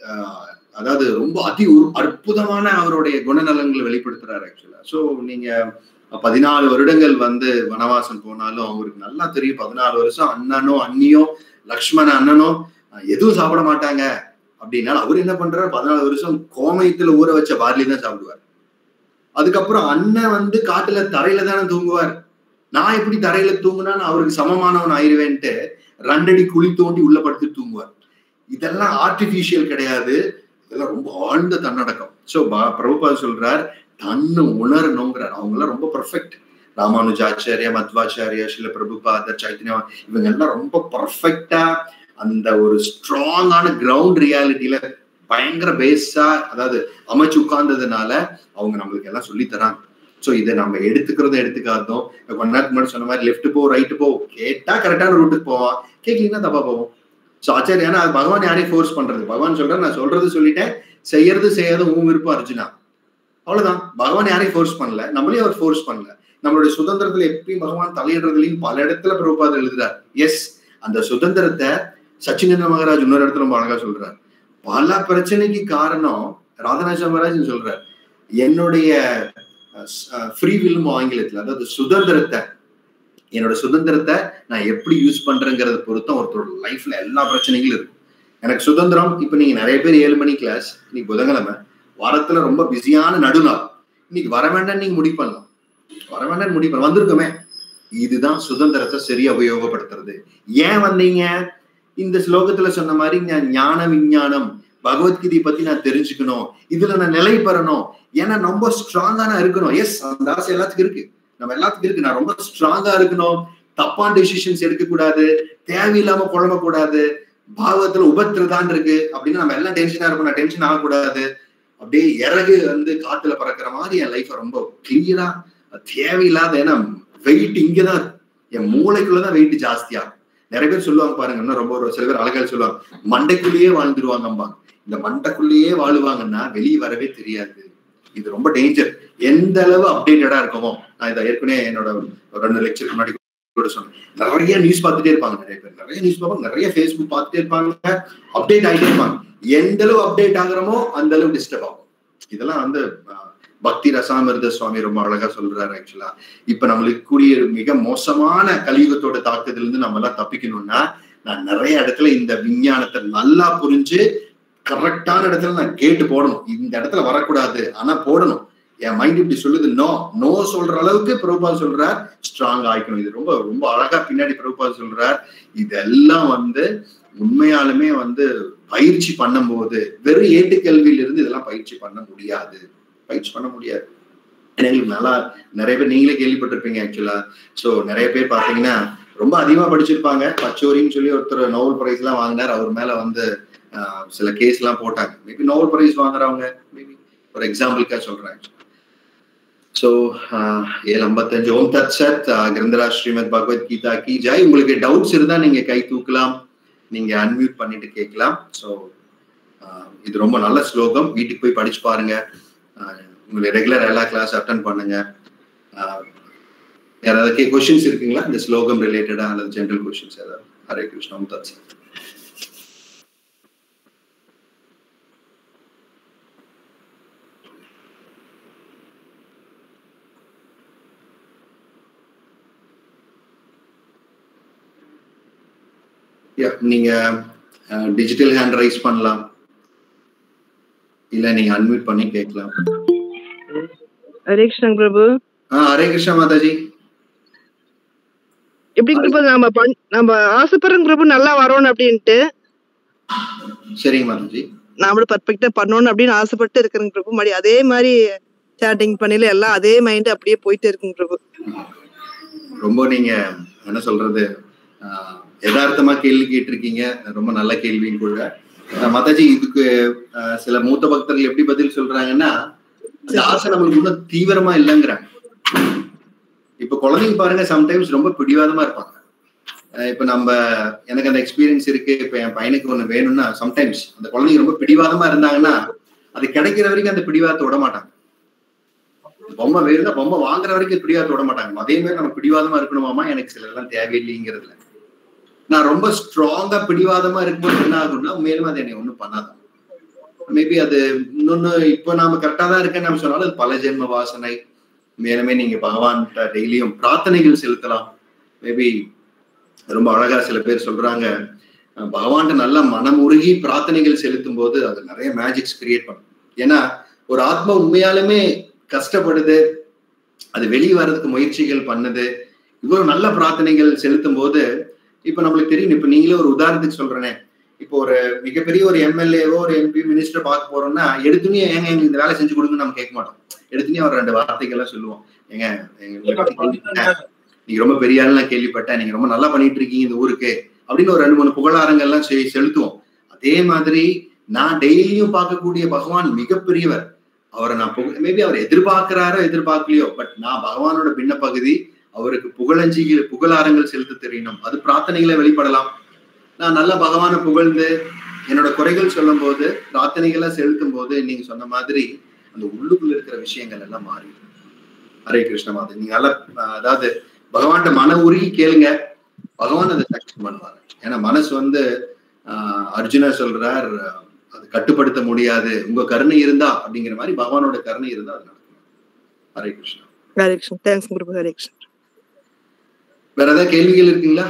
அதாவது ரொம்ப அதி அற்புதமான அவருடைய குணநலங்களை வெளிப்படுத்துறாரு ஆக்சுவலா ஸோ நீங்க பதினாலு வருடங்கள் வந்து வனவாசம் போனாலும் அவருக்கு நல்லா தெரியும் பதினாலு வருஷம் அண்ணனோ அண்ணியோ லக்ஷ்மண அண்ணனோ எதுவும் சாப்பிட மாட்டாங்க அப்படின்னா அவர் என்ன பண்றாரு பதினாலு வருஷம் கோமயத்துல ஊற வச்ச பார்லி தான் சாப்பிடுவார் அதுக்கப்புறம் அண்ணன் வந்து காட்டுல தரையில தானே தூங்குவார் நான் எப்படி தரையில தூங்குனா அவருக்கு சமமானவன் ஆயிருவேன்ட்டு ரெண்டடி குழி தோண்டி உள்ள படுத்து தூங்குவார் இதெல்லாம் ஆர்டிபிஷியல் கிடையாது இதெல்லாம் ரொம்ப ஆழ்ந்த தன்னடக்கம் ஸோ பிரபுபாத் சொல்றார் தன்னு உணரணுங்கிறார் அவங்க எல்லாம் ரொம்ப பர்ஃபெக்ட் ராமானுஜாச்சாரியா மத்வாச்சாரியா சில பிரபுபாதர் சைத்தன்யா இவங்க எல்லாம் ரொம்ப பர்ஃபெக்டா அந்த ஒரு ஸ்ட்ராங்கான கிரவுண்ட் ரியாலிட்டியில பயங்கர பேஸா அதாவது அமைச்சு உட்கார்ந்ததுனால அவங்க நம்மளுக்கு எல்லாம் சொல்லி தராங்க ஸோ இதை நம்ம எடுத்துக்கிறதும் எடுத்துக்காதோம் கொஞ்ச நேரத்துக்கு முன்னாடி சொன்ன மாதிரி லெஃப்ட் போ ரைட்டு போ கேட்டா கரெக்டான ரூட்டுக்கு போவான் கேட்கலீங்கன்னா தப்பா போவோம் ஸோ ஆச்சாரியானா அது பகவான் யாரையும் ஃபோர்ஸ் பண்றது பகவான் சொல்றேன் நான் சொல்றது சொல்லிட்டேன் செய்யறது செய்யாத உன் விருப்பம் அர்ஜுனா அவ்வளவுதான் பகவான் யாரையும் ஃபோர்ஸ் பண்ணல நம்மளையும் அவர் ஃபோர்ஸ் பண்ணல நம்மளுடைய சுதந்திரத்துல எப்பயும் பகவான் தலையிடுறதுலையும் பல இடத்துல பிரபுபாதம் எழுதுறார் எஸ் அந்த சுதந்திரத்தை சச்சினேந்திர மகாராஜ் இன்னொரு இடத்துல ரொம்ப அழகா சொல்றார் பல பிரச்சனைக்கு காரணம் ராதநாஜ மகாராஜ் சொல்றார் என்னுடைய ஃப்ரீ வில்லும் ஆங்கிலத்துல அதாவது சுதந்திரத்தை என்னோட சுதந்திரத்தை நான் எப்படி யூஸ் பண்றேங்கிறத பொறுத்தும் ஒருத்தரோட லைஃப்ல எல்லா பிரச்சனைகளும் இருக்கும் எனக்கு சுதந்திரம் இப்ப நீங்க நிறைய பேர் ஏழு மணி கிளாஸ் இன்னைக்கு புதன்கிழமை வாரத்துல ரொம்ப பிஸியான நடுநாள் இன்னைக்கு வர வேண்டாம் நீங்க முடிவு பண்ணலாம் வர வேண்டாம் முடிவு பண்ணலாம் வந்திருக்கோமே இதுதான் சுதந்திரத்தை சரியா உபயோகப்படுத்துறது ஏன் வந்தீங்க இந்த ஸ்லோகத்துல சொன்ன மாதிரி ஞான விஞ்ஞானம் பகவத்கீதை பத்தி நான் தெரிஞ்சுக்கணும் இதுல நான் நிலை பெறணும் ஏன்னா ரொம்ப ஸ்ட்ராங்கா நான் இருக்கணும் எஸ் அந்த ஆசை எல்லாத்துக்கும் இருக்கு நம்ம எல்லாத்துக்கும் இருக்கு நான் ரொம்ப ஸ்ட்ராங்கா இருக்கணும் தப்பான டெசிஷன்ஸ் எடுக்கக்கூடாது தேவையில்லாம குழம்பக்கூடாது பாகவத்துல உபத்திரதான் இருக்கு அப்படின்னு நம்ம எல்லாம் டென்ஷனா இருக்கணும் நான் டென்ஷன் ஆகக்கூடாது அப்படியே இறகு வந்து காத்துல பறக்கிற மாதிரி என் லைஃப் ரொம்ப கிளியரா தேவையில்லாத ஏன்னா வெயிட் இங்கதான் இருக்கும் என் மூளைக்குள்ளதான் வெயிட் ஜாஸ்தியா நிறைய பேர் சொல்லுவாங்க பாருங்க இன்னும் ரொம்ப சில பேர் அழகா சொல்லுவாங்க மண்டைக்குள்ளேயே வாழ்ந்துருவாங்கம்பாங்க இந்த மண்டைக்குள்ளேயே வாழுவாங்கன்னா வெளியே வரவே தெரியாது இது ரொம்ப டேஞ்சர் எந்த அளவு அப்டேட்டடா இருக்கமோ நான் இதை ஏற்கனவே என்னோட ரெண்டு லெக்சர் முன்னாடி கூட சொன்னேன் நிறைய நியூஸ் பார்த்துட்டே இருப்பாங்க நிறைய பேர் நிறைய நியூஸ் பார்ப்பாங்க நிறைய ஃபேஸ்புக் பார்த்துட்டே இருப்பாங்க அப்டேட் ஆகிட்டே இருப்பாங்க எந்த அளவு அப்டேட் ஆகுறமோ அந்த அளவு டிஸ்டர்ப் ஆகும் இதெல்லாம் வந்து பக்தி ரசாமிர்த சுவாமி ரொம்ப அழகா சொல்றாரு ஆக்சுவலா இப்ப நம்மளுக்கு கூடிய மிக மோசமான கலியுகத்தோட தாக்கத்துல இருந்து நம்ம எல்லாம் தப்பிக்கணும்னா நான் நிறைய இடத்துல இந்த விஞ்ஞானத்தை நல்லா புரிஞ்சு கரெக்டான இடத்துல நான் கேட்டு போடணும் இந்த இடத்துல வரக்கூடாது ஆனா போடணும் என் மைண்ட் இப்படி சொல்லுது நோ நோ சொல்ற அளவுக்கு பிரபுபால் சொல்றார் ஸ்ட்ராங் ஆயிக்கணும் இது ரொம்ப ரொம்ப அழகா பின்னாடி பிரபுபால் சொல்றார் இதெல்லாம் வந்து உண்மையாலுமே வந்து பயிற்சி பண்ணும்போது வெறும் ஏட்டுக்கல்வியில இருந்து இதெல்லாம் பயிற்சி பண்ண முடியாது பயிற்சி பண்ண முடியாது எங்களுக்கு நல்லா நிறைய பேர் நீங்களே கேள்விப்பட்டிருப்பீங்க ஆக்சுவலா சோ நிறைய பேர் பாத்தீங்கன்னா ரொம்ப அதிகமா படிச்சிருப்பாங்க பச்சோரின்னு சொல்லி ஒருத்தர் நோபல் பிரைஸ் எல்லாம் வாங்கினார் அவர் மேல வந்து சில கேஸ் எல்லாம் போட்டாங்க மேபி நோபல் பிரைஸ் வாங்குறவங்க மேபி ஒரு எக்ஸாம்பிளுக்கா சொல்றேன் ஸோ ஏழு ஐம்பத்தஞ்சு ஓம் தத் சத் கிரந்தராஜ் ஸ்ரீமத் பகவத்கீதா கி ஜாய் உங்களுக்கு டவுட்ஸ் இருந்தா நீங்க கை தூக்கலாம் நீங்க அன்மியூட் பண்ணிட்டு கேட்கலாம் ஸோ ஆஹ் இது ரொம்ப நல்ல ஸ்லோகம் வீட்டுக்கு போய் படிச்சு பாருங்க ஆஹ் உங்களுடைய ரெகுலர் எல்லா கிளாஸ் அட்டன் பண்ணுங்க ஆஹ் யாராவது கொஸ்டின்ஸ் இருக்குங்களா இந்த ஸ்லோகம் ரிலேட்டடா அல்லது ஜென்ரல் கொஸ்டின்ஸ் ஏதாவது ஹரே கிருஷ்ணா முத்தாச்சி Yeah, நீங்க டிஜிட்டல் ஹேண்ட் ரைஸ் பண்ணலாம் இல்ல நீங்க அன்மியூட் பண்ணி கேட்கலாம் ஹரே கிருஷ்ணன் பிரபு ஆ ஹரே கிருஷ்ணா மாதாஜி எப்படி பிரபு நம்ம பண்- நம்ம ஆசைப்படுறோம் பிரபு நல்லா வரணும் அப்படின்ட்டு சரிங்க மாதாஜி நாமளும் பர்ஃபெக்டா பண்ணணும் அப்படின்னு ஆசைப்பட்டு இருக்கிறேங்க பிரபு மறுபடி அதே மாதிரி சாட்டிங் பண்ணல எல்லாம் அதே மைண்ட் அப்படியே போயிட்டு இருக்குங்க பிரபு ரொம்ப நீங்க என்ன சொல்றது ஆஹ், யதார்த்தமா கேள்வி கேட்டிருக்கீங்க ரொம்ப நல்ல கேள்வியும் கூட ஆஹ், மாதாஜி இதுக்கு ஆஹ், சில மூத்த பக்தர்கள் எப்படி பதில் சொல்றாங்கன்னா அந்த ஆசை நம்மளுக்கு இன்னும் தீவிரமா இல்லைங்கிறாங்க இப்ப குழந்தைங்க பாருங்க சம்டைம்ஸ் ரொம்ப பிடிவாதமா இருப்பாங்க அஹ் இப்ப நம்ம எனக்கு அந்த எக்ஸ்பீரியன்ஸ் இருக்கு இப்ப என் பையனுக்கு ஒண்ணு வேணும்னா சம்டைம்ஸ் அந்த குழந்தைங்க ரொம்ப பிடிவாதமா இருந்தாங்கன்னா அது கிடைக்கிற வரைக்கும் அந்த பிடிவாதத்தை விட மாட்டாங்க பொம்மை வேணும்னா பொம்மை வாங்குற வரைக்கும் பிடிவாதத்தை விட மாட்டாங்க அதே மாதிரி நம்ம பிடிவாதமா இருக்கணுமாமா எனக்கு சிலதெல்லாம் தேவையில்லைங்கிறதுல நான் ரொம்ப ஸ்ட்ராங்கா பிடிவாதமா இருக்கும்போது என்ன ஆகும்னா மேலும் அது என்னை ஒண்ணும் பண்ணாதான் மேபி அது இன்னொன்னு இப்போ நாம கரெக்டா தான் இருக்கேன்னு நம்ம சொன்னாலும் அது பல ஜென்ம வாசனை மேலுமே நீங்க பகவான்கிட்ட டெய்லியும் பிரார்த்தனைகள் செலுத்தலாம் மேபி ரொம்ப அழகா சில பேர் சொல்றாங்க அஹ் பகவான்கிட்ட நல்லா மனமுருகி பிரார்த்தனைகள் செலுத்தும் போது அது நிறைய மேஜிக்ஸ் கிரியேட் பண்ணும் ஏன்னா ஒரு ஆத்மா உண்மையாலுமே கஷ்டப்படுது அது வெளியே வர்றதுக்கு முயற்சிகள் பண்ணுது இவ்வளவு நல்ல பிரார்த்தனைகள் செலுத்தும் போது இப்ப நம்மளுக்கு தெரியும் இப்ப நீங்களே ஒரு உதாரணத்துக்கு சொல்றேனே இப்போ ஒரு மிகப்பெரிய ஒரு எம்எல்ஏவோ ஒரு எம்பி மினிஸ்டர் பார்க்க போறோம்னா எடுத்துனே ஏங்க எங்களுக்கு இந்த வேலை செஞ்சு கொடுங்கன்னு நம்ம கேட்க மாட்டோம் எடுத்துனே ஒரு ரெண்டு வார்த்தைகள்லாம் சொல்லுவோம் ஏங்க எங்க உங்களை பத்தி கேள்விப்பட்டேன். நீங்க ரொம்ப பெரிய ஆள் நான் கேள்விப்பட்டேன் நீங்க ரொம்ப நல்லா பண்ணிட்டு இருக்கீங்க இந்த ஊருக்கு அப்படின்னு ஒரு ரெண்டு மூணு புகழாரங்கள்லாம் செ- செலுத்துவோம் அதே மாதிரி நான் டெய்லியும் பார்க்கக்கூடிய பகவான் மிகப்பெரியவர் அவரை நான் மேபி அவர் எதிர்பார்க்கிறாரோ எதிர்பார்க்கலையோ பட் நான் பகவானோட பின்ன பகுதி அவருக்கு புகழஞ்சிகள் புகழாரங்கள் செலுத்த தெரியணும் அது பிரார்த்தனைகளை வெளிப்படலாம் நான் நல்ல பகவானை புகழ்ந்து என்னோட குறைகள் சொல்லும் போது பிரார்த்தனைகளை செலுத்தும் போது நீங்க சொன்ன மாதிரி அந்த உள்ளுக்குள்ள இருக்கிற விஷயங்கள் எல்லாம் மாறி ஹரே கிருஷ்ண மாதிரி நீங்க நல்லா அஹ், அதாவது பகவான்கிட்ட மன உருகி கேளுங்க பகவான் அதை சக்சஸ் பண்ணுவாங்க ஏன்னா மனசு வந்து ஆஹ், அர்ஜுனர் சொல்றார் அஹ், அது கட்டுப்படுத்த முடியாது உங்க கருணை இருந்தா அப்படிங்கிற மாதிரி பகவானோட கருணை இருந்தா அது நடக்கும் ஹரே கிருஷ்ணா ஹரே கிருஷ்ணன் தேங்க்ஸ் பிரபு ஹரே கிருஷ்ணன் வேற ஏதாவது கேள்விகள் இருக்குங்களா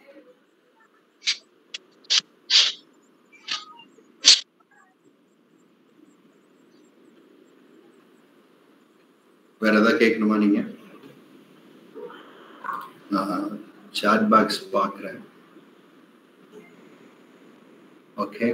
வேற ஏதாவது கேட்கணுமா நீங்க நான் சாட் பாக்ஸ் பார்க்குறேன் ஓகே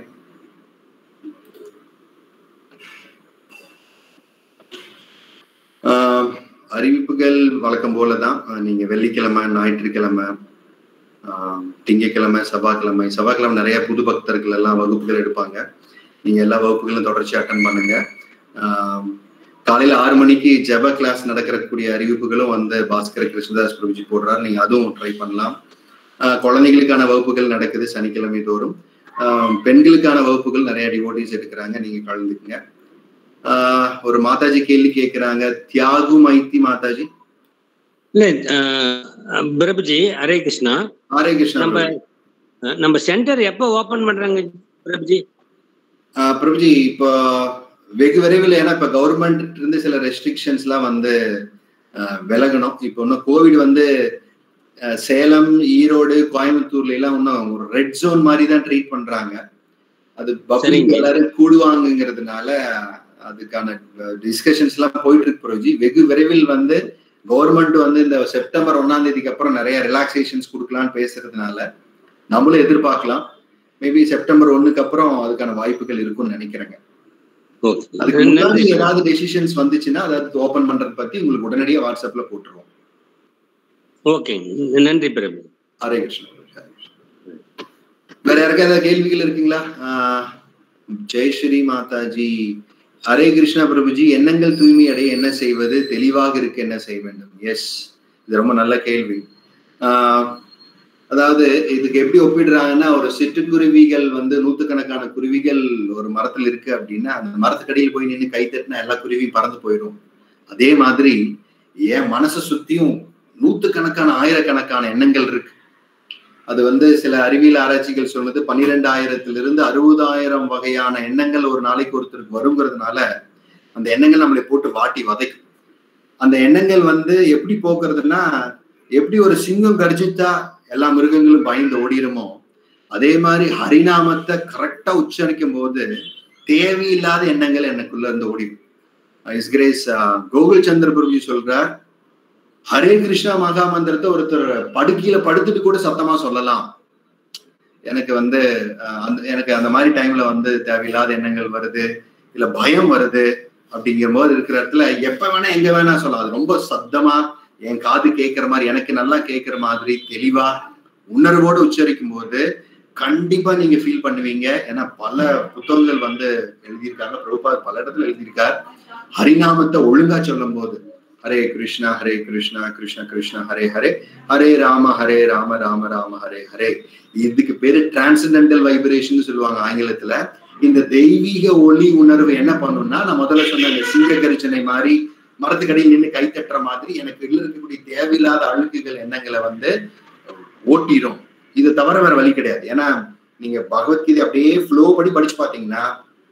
அறிவிப்புகள் வழக்கம் போல தான் ஆஹ் நீங்க வெள்ளிக்கிழமை ஞாயிற்றுக்கிழமை ஆஹ் திங்கட்கிழமை செவ்வாய்க்கிழமை செவ்வாய்க்கிழமை நிறைய புது பக்தர்கள் எல்லாம் வகுப்புகள் எடுப்பாங்க நீங்க எல்லா வகுப்புகளும் தொடர்ச்சி அட்டன் பண்ணுங்க ஆஹ் காலையில ஆறு மணிக்கு ஜெப கிளாஸ் நடக்கக்கூடிய அறிவிப்புகளும் வந்து பாஸ்கர கிருஷ்ணதாஸ் பிரபுஜி போடுறாரு நீங்க அதுவும் ட்ரை பண்ணலாம் ஆஹ் குழந்தைகளுக்கான வகுப்புகள் நடக்குது சனிக்கிழமை தோறும் ஆஹ் பெண்களுக்கான வகுப்புகள் நிறைய டிவோட்டிஸ் எடுக்கிறாங்க நீங்க கலந்துக்குங்க ஆஹ் ஒரு மாதாஜி கேள்வி கேட்கிறாங்க தியாகு மைத்தி மாதாஜி இல்ல அஹ், பிரபுஜி ஹரே கிருஷ்ணா ஹரே கிருஷ்ணா நம்ம பிரபு. அஹ், நம்ம சென்டர் எப்போ ஓபன் பண்றாங்க பிரபுஜி ஆஹ் பிரபுஜி இப்போ வெகு விரைவில் ஏன்னா இப்ப கவர்மெண்ட் இருந்து சில ரெஸ்ட்ரிக்ஷன்ஸ் எல்லாம் வந்து ஆஹ் விலகணும் இப்போ இன்னும் கோவிட் வந்து ஆஹ் சேலம் ஈரோடு கோயம்புத்தூர்ல எல்லாம் இன்னும் ஒரு ரெட் ஜோன் மாதிரி தான் ட்ரீட் பண்றாங்க அது பப்ளிக் சரிங்க. எல்லாரும் கூடுவாங்கங்கிறதுனால அதுக்கான டிஸ்கஷன்ஸ் எல்லாம் போயிட்டு இருக்கு பிரபுஜி வெகு விரைவில் வந்து கவர்மெண்ட் வந்து இந்த செப்டம்பர் ஒன்னாம் தேதிக்கு அப்புறம் நிறைய ரிலாக்ஸேஷன்ஸ் கொடுக்கலாம்னு பேசுறதுனால நம்மளும் எதிர்பார்க்கலாம் மேபி செப்டம்பர் ஒண்ணுக்கு அப்புறம் அதுக்கான வாய்ப்புகள் இருக்கும்னு நினைக்கிறேங்க ஓகே அதுக்கு முன்னாடி நன்றி ஏதாவது டெசிஷன்ஸ் வந்துச்சுன்னா அதாவது ஓபன் பண்றது பத்தி உங்களுக்கு உடனடியா வாட்ஸ்அப்ல போட்டுருவோம் ஓகே நன்றி பிரபு ஹரே கிருஷ்ணா ஹரே கிருஷ்ணா. வேற யாருக்கா ஏதாவது கேள்விகள் இருக்குங்களா ஆஹ் ஜெய் ஸ்ரீ மாதாஜி ஹரே கிருஷ்ணா பிரபுஜி எண்ணங்கள் தூய்மை அடைய என்ன செய்வது தெளிவாக இருக்க என்ன செய்ய வேண்டும் எஸ் இது ரொம்ப நல்ல கேள்வி ஆஹ் அதாவது இதுக்கு எப்படி ஒப்பிடுறாங்கன்னா ஒரு சிட்டுக்குருவிகள் வந்து நூத்துக்கணக்கான குருவிகள் ஒரு மரத்துல இருக்கு அப்படின்னா அந்த மரத்துக்கடியில் போய் நின்று கை தட்டினா எல்லா குருவியும் பறந்து போயிடும் அதே மாதிரி என் மனசை சுத்தியும் நூத்துக்கணக்கான ஆயிரக்கணக்கான எண்ணங்கள் இருக்கு அது வந்து சில அறிவியல் ஆராய்ச்சிகள் சொல்லுது பன்னிரெண்டாயிரத்திலிருந்து அறுபதாயிரம் வகையான எண்ணங்கள் ஒரு நாளைக்கு ஒருத்தருக்கு வருங்கிறதுனால அந்த எண்ணங்கள் நம்மளை போட்டு வாட்டி வதைக்கும் அந்த எண்ணங்கள் வந்து எப்படி போக்குறதுன்னா எப்படி ஒரு சிங்கம் கடிச்சிட்டா எல்லா மிருகங்களும் பயந்து ஓடிடுமோ அதே மாதிரி ஹரிநாமத்தை கரெக்டா உச்சரிக்கும் போது தேவையில்லாத எண்ணங்கள் எனக்குள்ள இருந்து ஓடிடும் இஸ் கிரேஸ் கோகுல் சந்திர குருஜி சொல்றார் ஹரே கிருஷ்ணா மகா மந்திரத்தை ஒருத்தர் படுக்கையில படுத்துட்டு கூட சத்தமா சொல்லலாம் எனக்கு வந்து அஹ், அந்த எனக்கு அந்த மாதிரி டைம்ல வந்து தேவையில்லாத எண்ணங்கள் வருது இல்ல பயம் வருது அப்படிங்கிற போது இருக்கிற இடத்துல எப்ப வேணா எங்க வேணா சொல்லலாம் அது ரொம்ப சத்தமா என் காது கேட்கிற மாதிரி எனக்கு நல்லா கேட்கிற மாதிரி தெளிவா உணர்வோடு உச்சரிக்கும் போது கண்டிப்பா நீங்க ஃபீல் பண்ணுவீங்க ஏன்னா பல புத்தகங்கள் வந்து எழுதியிருக்காங்க பிரபுபாத் பல இடத்துல எழுதியிருக்கார் ஹரிநாமத்தை ஒழுங்கா சொல்லும் போது ஹரே கிருஷ்ணா ஹரே கிருஷ்ணா கிருஷ்ணா கிருஷ்ணா ஹரே ஹரே ஹரே ராம ஹரே ராம ராம ராம ஹரே ஹரே இதுக்கு பேரு டிரான்சென்டென்டல் வைப்ரேஷன் சொல்லுவாங்க ஆங்கிலத்துல இந்த தெய்வீக ஒளி உணர்வு என்ன பண்ணும்னா நான் முதல்ல சொன்ன இந்த சிங்க கரிச்சனை மாதிரி மரத்துக்கடையில் நின்று கை தட்டுற மாதிரி எனக்கு உள்ள இருக்கக்கூடிய தேவையில்லாத அழுக்குகள் எண்ணங்களை வந்து ஓட்டிடும் இது தவிர வேற வழி கிடையாது ஏன்னா நீங்க பகவத்கீதை அப்படியே ஃப்ளோ படி படிச்சு பாத்தீங்கன்னா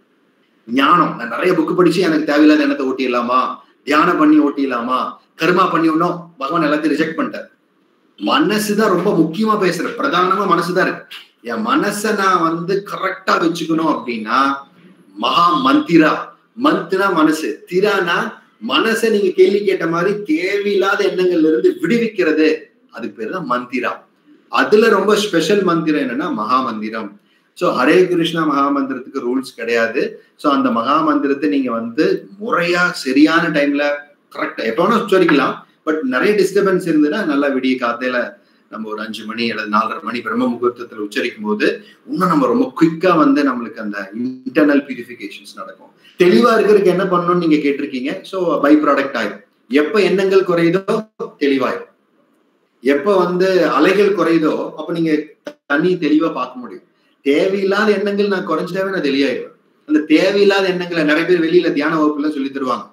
ஞானம் நான் நிறைய புக்கு படிச்சு எனக்கு தேவையில்லாத எண்ணத்தை ஓட்டிடலாமா தியானம் பண்ணி ஓட்டிடலாமா கர்மா பண்ணி ஒன்னும் பகவான் எல்லாத்தையும் ரிஜெக்ட் பண்ணிட்டார் மனசுதான் ரொம்ப முக்கியமா பேசுற பிரதானமா மனசுதான் இருக்கு என் மனசை நான் வந்து கரெக்டா வச்சுக்கணும் அப்படின்னா மகா மந்திரா மந்த்னா மனசு திரானா மனசை நீங்க கேள்வி கேட்ட மாதிரி தேவையில்லாத எண்ணங்கள்ல இருந்து விடுவிக்கிறது அதுக்கு பேர் தான் மந்திரா அதுல ரொம்ப ஸ்பெஷல் மந்திரம் என்னன்னா மகா மந்திரம் சோ ஹரே கிருஷ்ணா மகா மந்திரத்துக்கு ரூல்ஸ் கிடையாது சோ அந்த மகா மந்திரத்தை நீங்க வந்து முறையா சரியான டைம்ல கரெக்டா எப்ப வேணா உச்சரிக்கலாம் பட் நிறைய டிஸ்டர்பன்ஸ் இருந்ததுன்னா நல்லா விடிய காத்தையில நம்ம ஒரு அஞ்சு மணி அல்லது நாலரை மணி பிரம்ம முகூர்த்தத்துல உச்சரிக்கும் போது இன்னும் நம்ம ரொம்ப குயிக்கா வந்து நம்மளுக்கு அந்த இன்டர்னல் பியூரிஃபிகேஷன்ஸ் நடக்கும் தெளிவா இருக்கிறதுக்கு என்ன பண்ணணும்னு நீங்க கேட்டிருக்கீங்க சோ பை ப்ராடக்ட் ஆயிரும் எப்ப எண்ணங்கள் குறையுதோ தெளிவாயிரும் எப்ப வந்து அலைகள் குறையுதோ அப்ப நீங்க தண்ணி தெளிவா பார்க்க முடியும் தேவையில்லாத எண்ணங்கள் நான் குறைஞ்சிட்டாவே நான் தெளிவாயிருவேன் அந்த தேவையில்லாத எண்ணங்களை நிறைய பேர் வெளியில தியான வகுப்புல சொல்லி தருவாங்க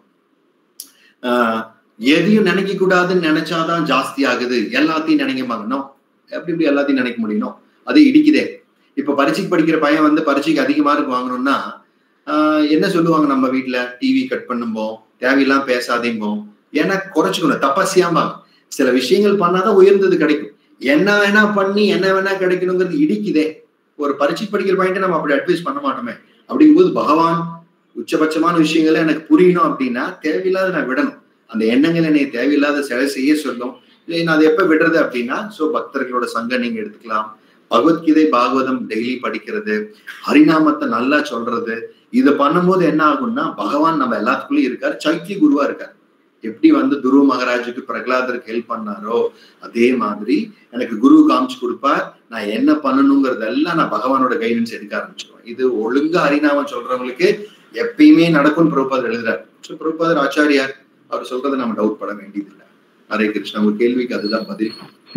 ஆஹ் எதையும் நினைக்க கூடாதுன்னு நினைச்சாதான் ஜாஸ்தி ஆகுது எல்லாத்தையும் நினைக்கமாங்க நோ எப்படி இப்படி எல்லாத்தையும் நினைக்க முடியும் அது இடிக்குதே இப்ப பரீட்சைக்கு படிக்கிற பையன் வந்து பரீட்சைக்கு அதிக மார்க் வாங்கணும்னா ஆஹ் என்ன சொல்லுவாங்க நம்ம வீட்டுல டிவி கட் பண்ணும்போம் தேவையில்லாம் பேசாதீம்போம் ஏன்னா குறைச்சுக்கணும் தப்பசியாம்பாங்க சில விஷயங்கள் பண்ணாதான் உயர்ந்தது கிடைக்கும் என்ன வேணா பண்ணி என்ன வேணா கிடைக்கணுங்கிறது இடிக்குதே ஒரு பரீட்சை படிக்கிற பையன் நம்ம அப்படி அட்வைஸ் பண்ண மாட்டோமே அப்படிங்கும்போது பகவான் உச்சபட்சமான விஷயங்களை எனக்கு புரியணும் அப்படின்னா தேவையில்லாத நான் விடணும் அந்த எண்ணங்கள் என்னை தேவையில்லாத சிலை செய்ய சொல்லும் இல்லை நான் அதை எப்ப விடுறது அப்படின்னா சோ பக்தர்களோட சங்கம் நீங்க எடுத்துக்கலாம் பகவத்கீதை பாகவதம் டெய்லி படிக்கிறது ஹரிநாமத்தை நல்லா சொல்றது இதை பண்ணும்போது என்ன ஆகும்னா பகவான் நம்ம எல்லாத்துக்குள்ளயும் இருக்காரு சைத்திய குருவா இருக்காரு எப்படி வந்து துருவ மகாராஜுக்கு பிரகலாதருக்கு ஹெல்ப் பண்ணாரோ அதே மாதிரி எனக்கு குரு காமிச்சு கொடுப்பார் நான் என்ன பண்ணணுங்கிறதெல்லாம் நான் பகவானோட கைடன்ஸ் எடுக்க ஆரம்பிச்சிருவேன் இது ஒழுங்கா ஹரிநாமம் சொல்றவங்களுக்கு எப்பயுமே நடக்கும்னு பிரபுபாதர் எழுதுறாரு ஸோ பிரபுபாதர் ஆச்சாரியார் அவர் சொல்றதை நம்ம டவுட் பட வேண்டியதில்லை ஹரே கிருஷ்ணா உங்க கேள்விக்கு அதுதான் பதில்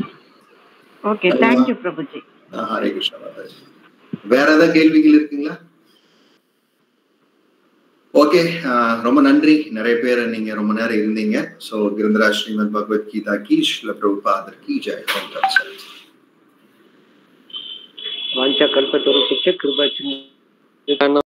okay thank you Prabhuji ah Hare Krishna Mataji வேற ஏதாவது கேள்விகள் இருக்குங்களா ஓகே ரொம்ப நன்றி நிறைய பேர் நீங்க ரொம்ப நேரம் இருந்தீங்க சோ கிருந்தராஜ் ஸ்ரீமத் பகவத்கீதா கி ஸ்ரீல பிரபுபாதர் கி ஜெய் ஓம் தத் சத். வாஞ்சா கல்பத்தருஷ கிருபா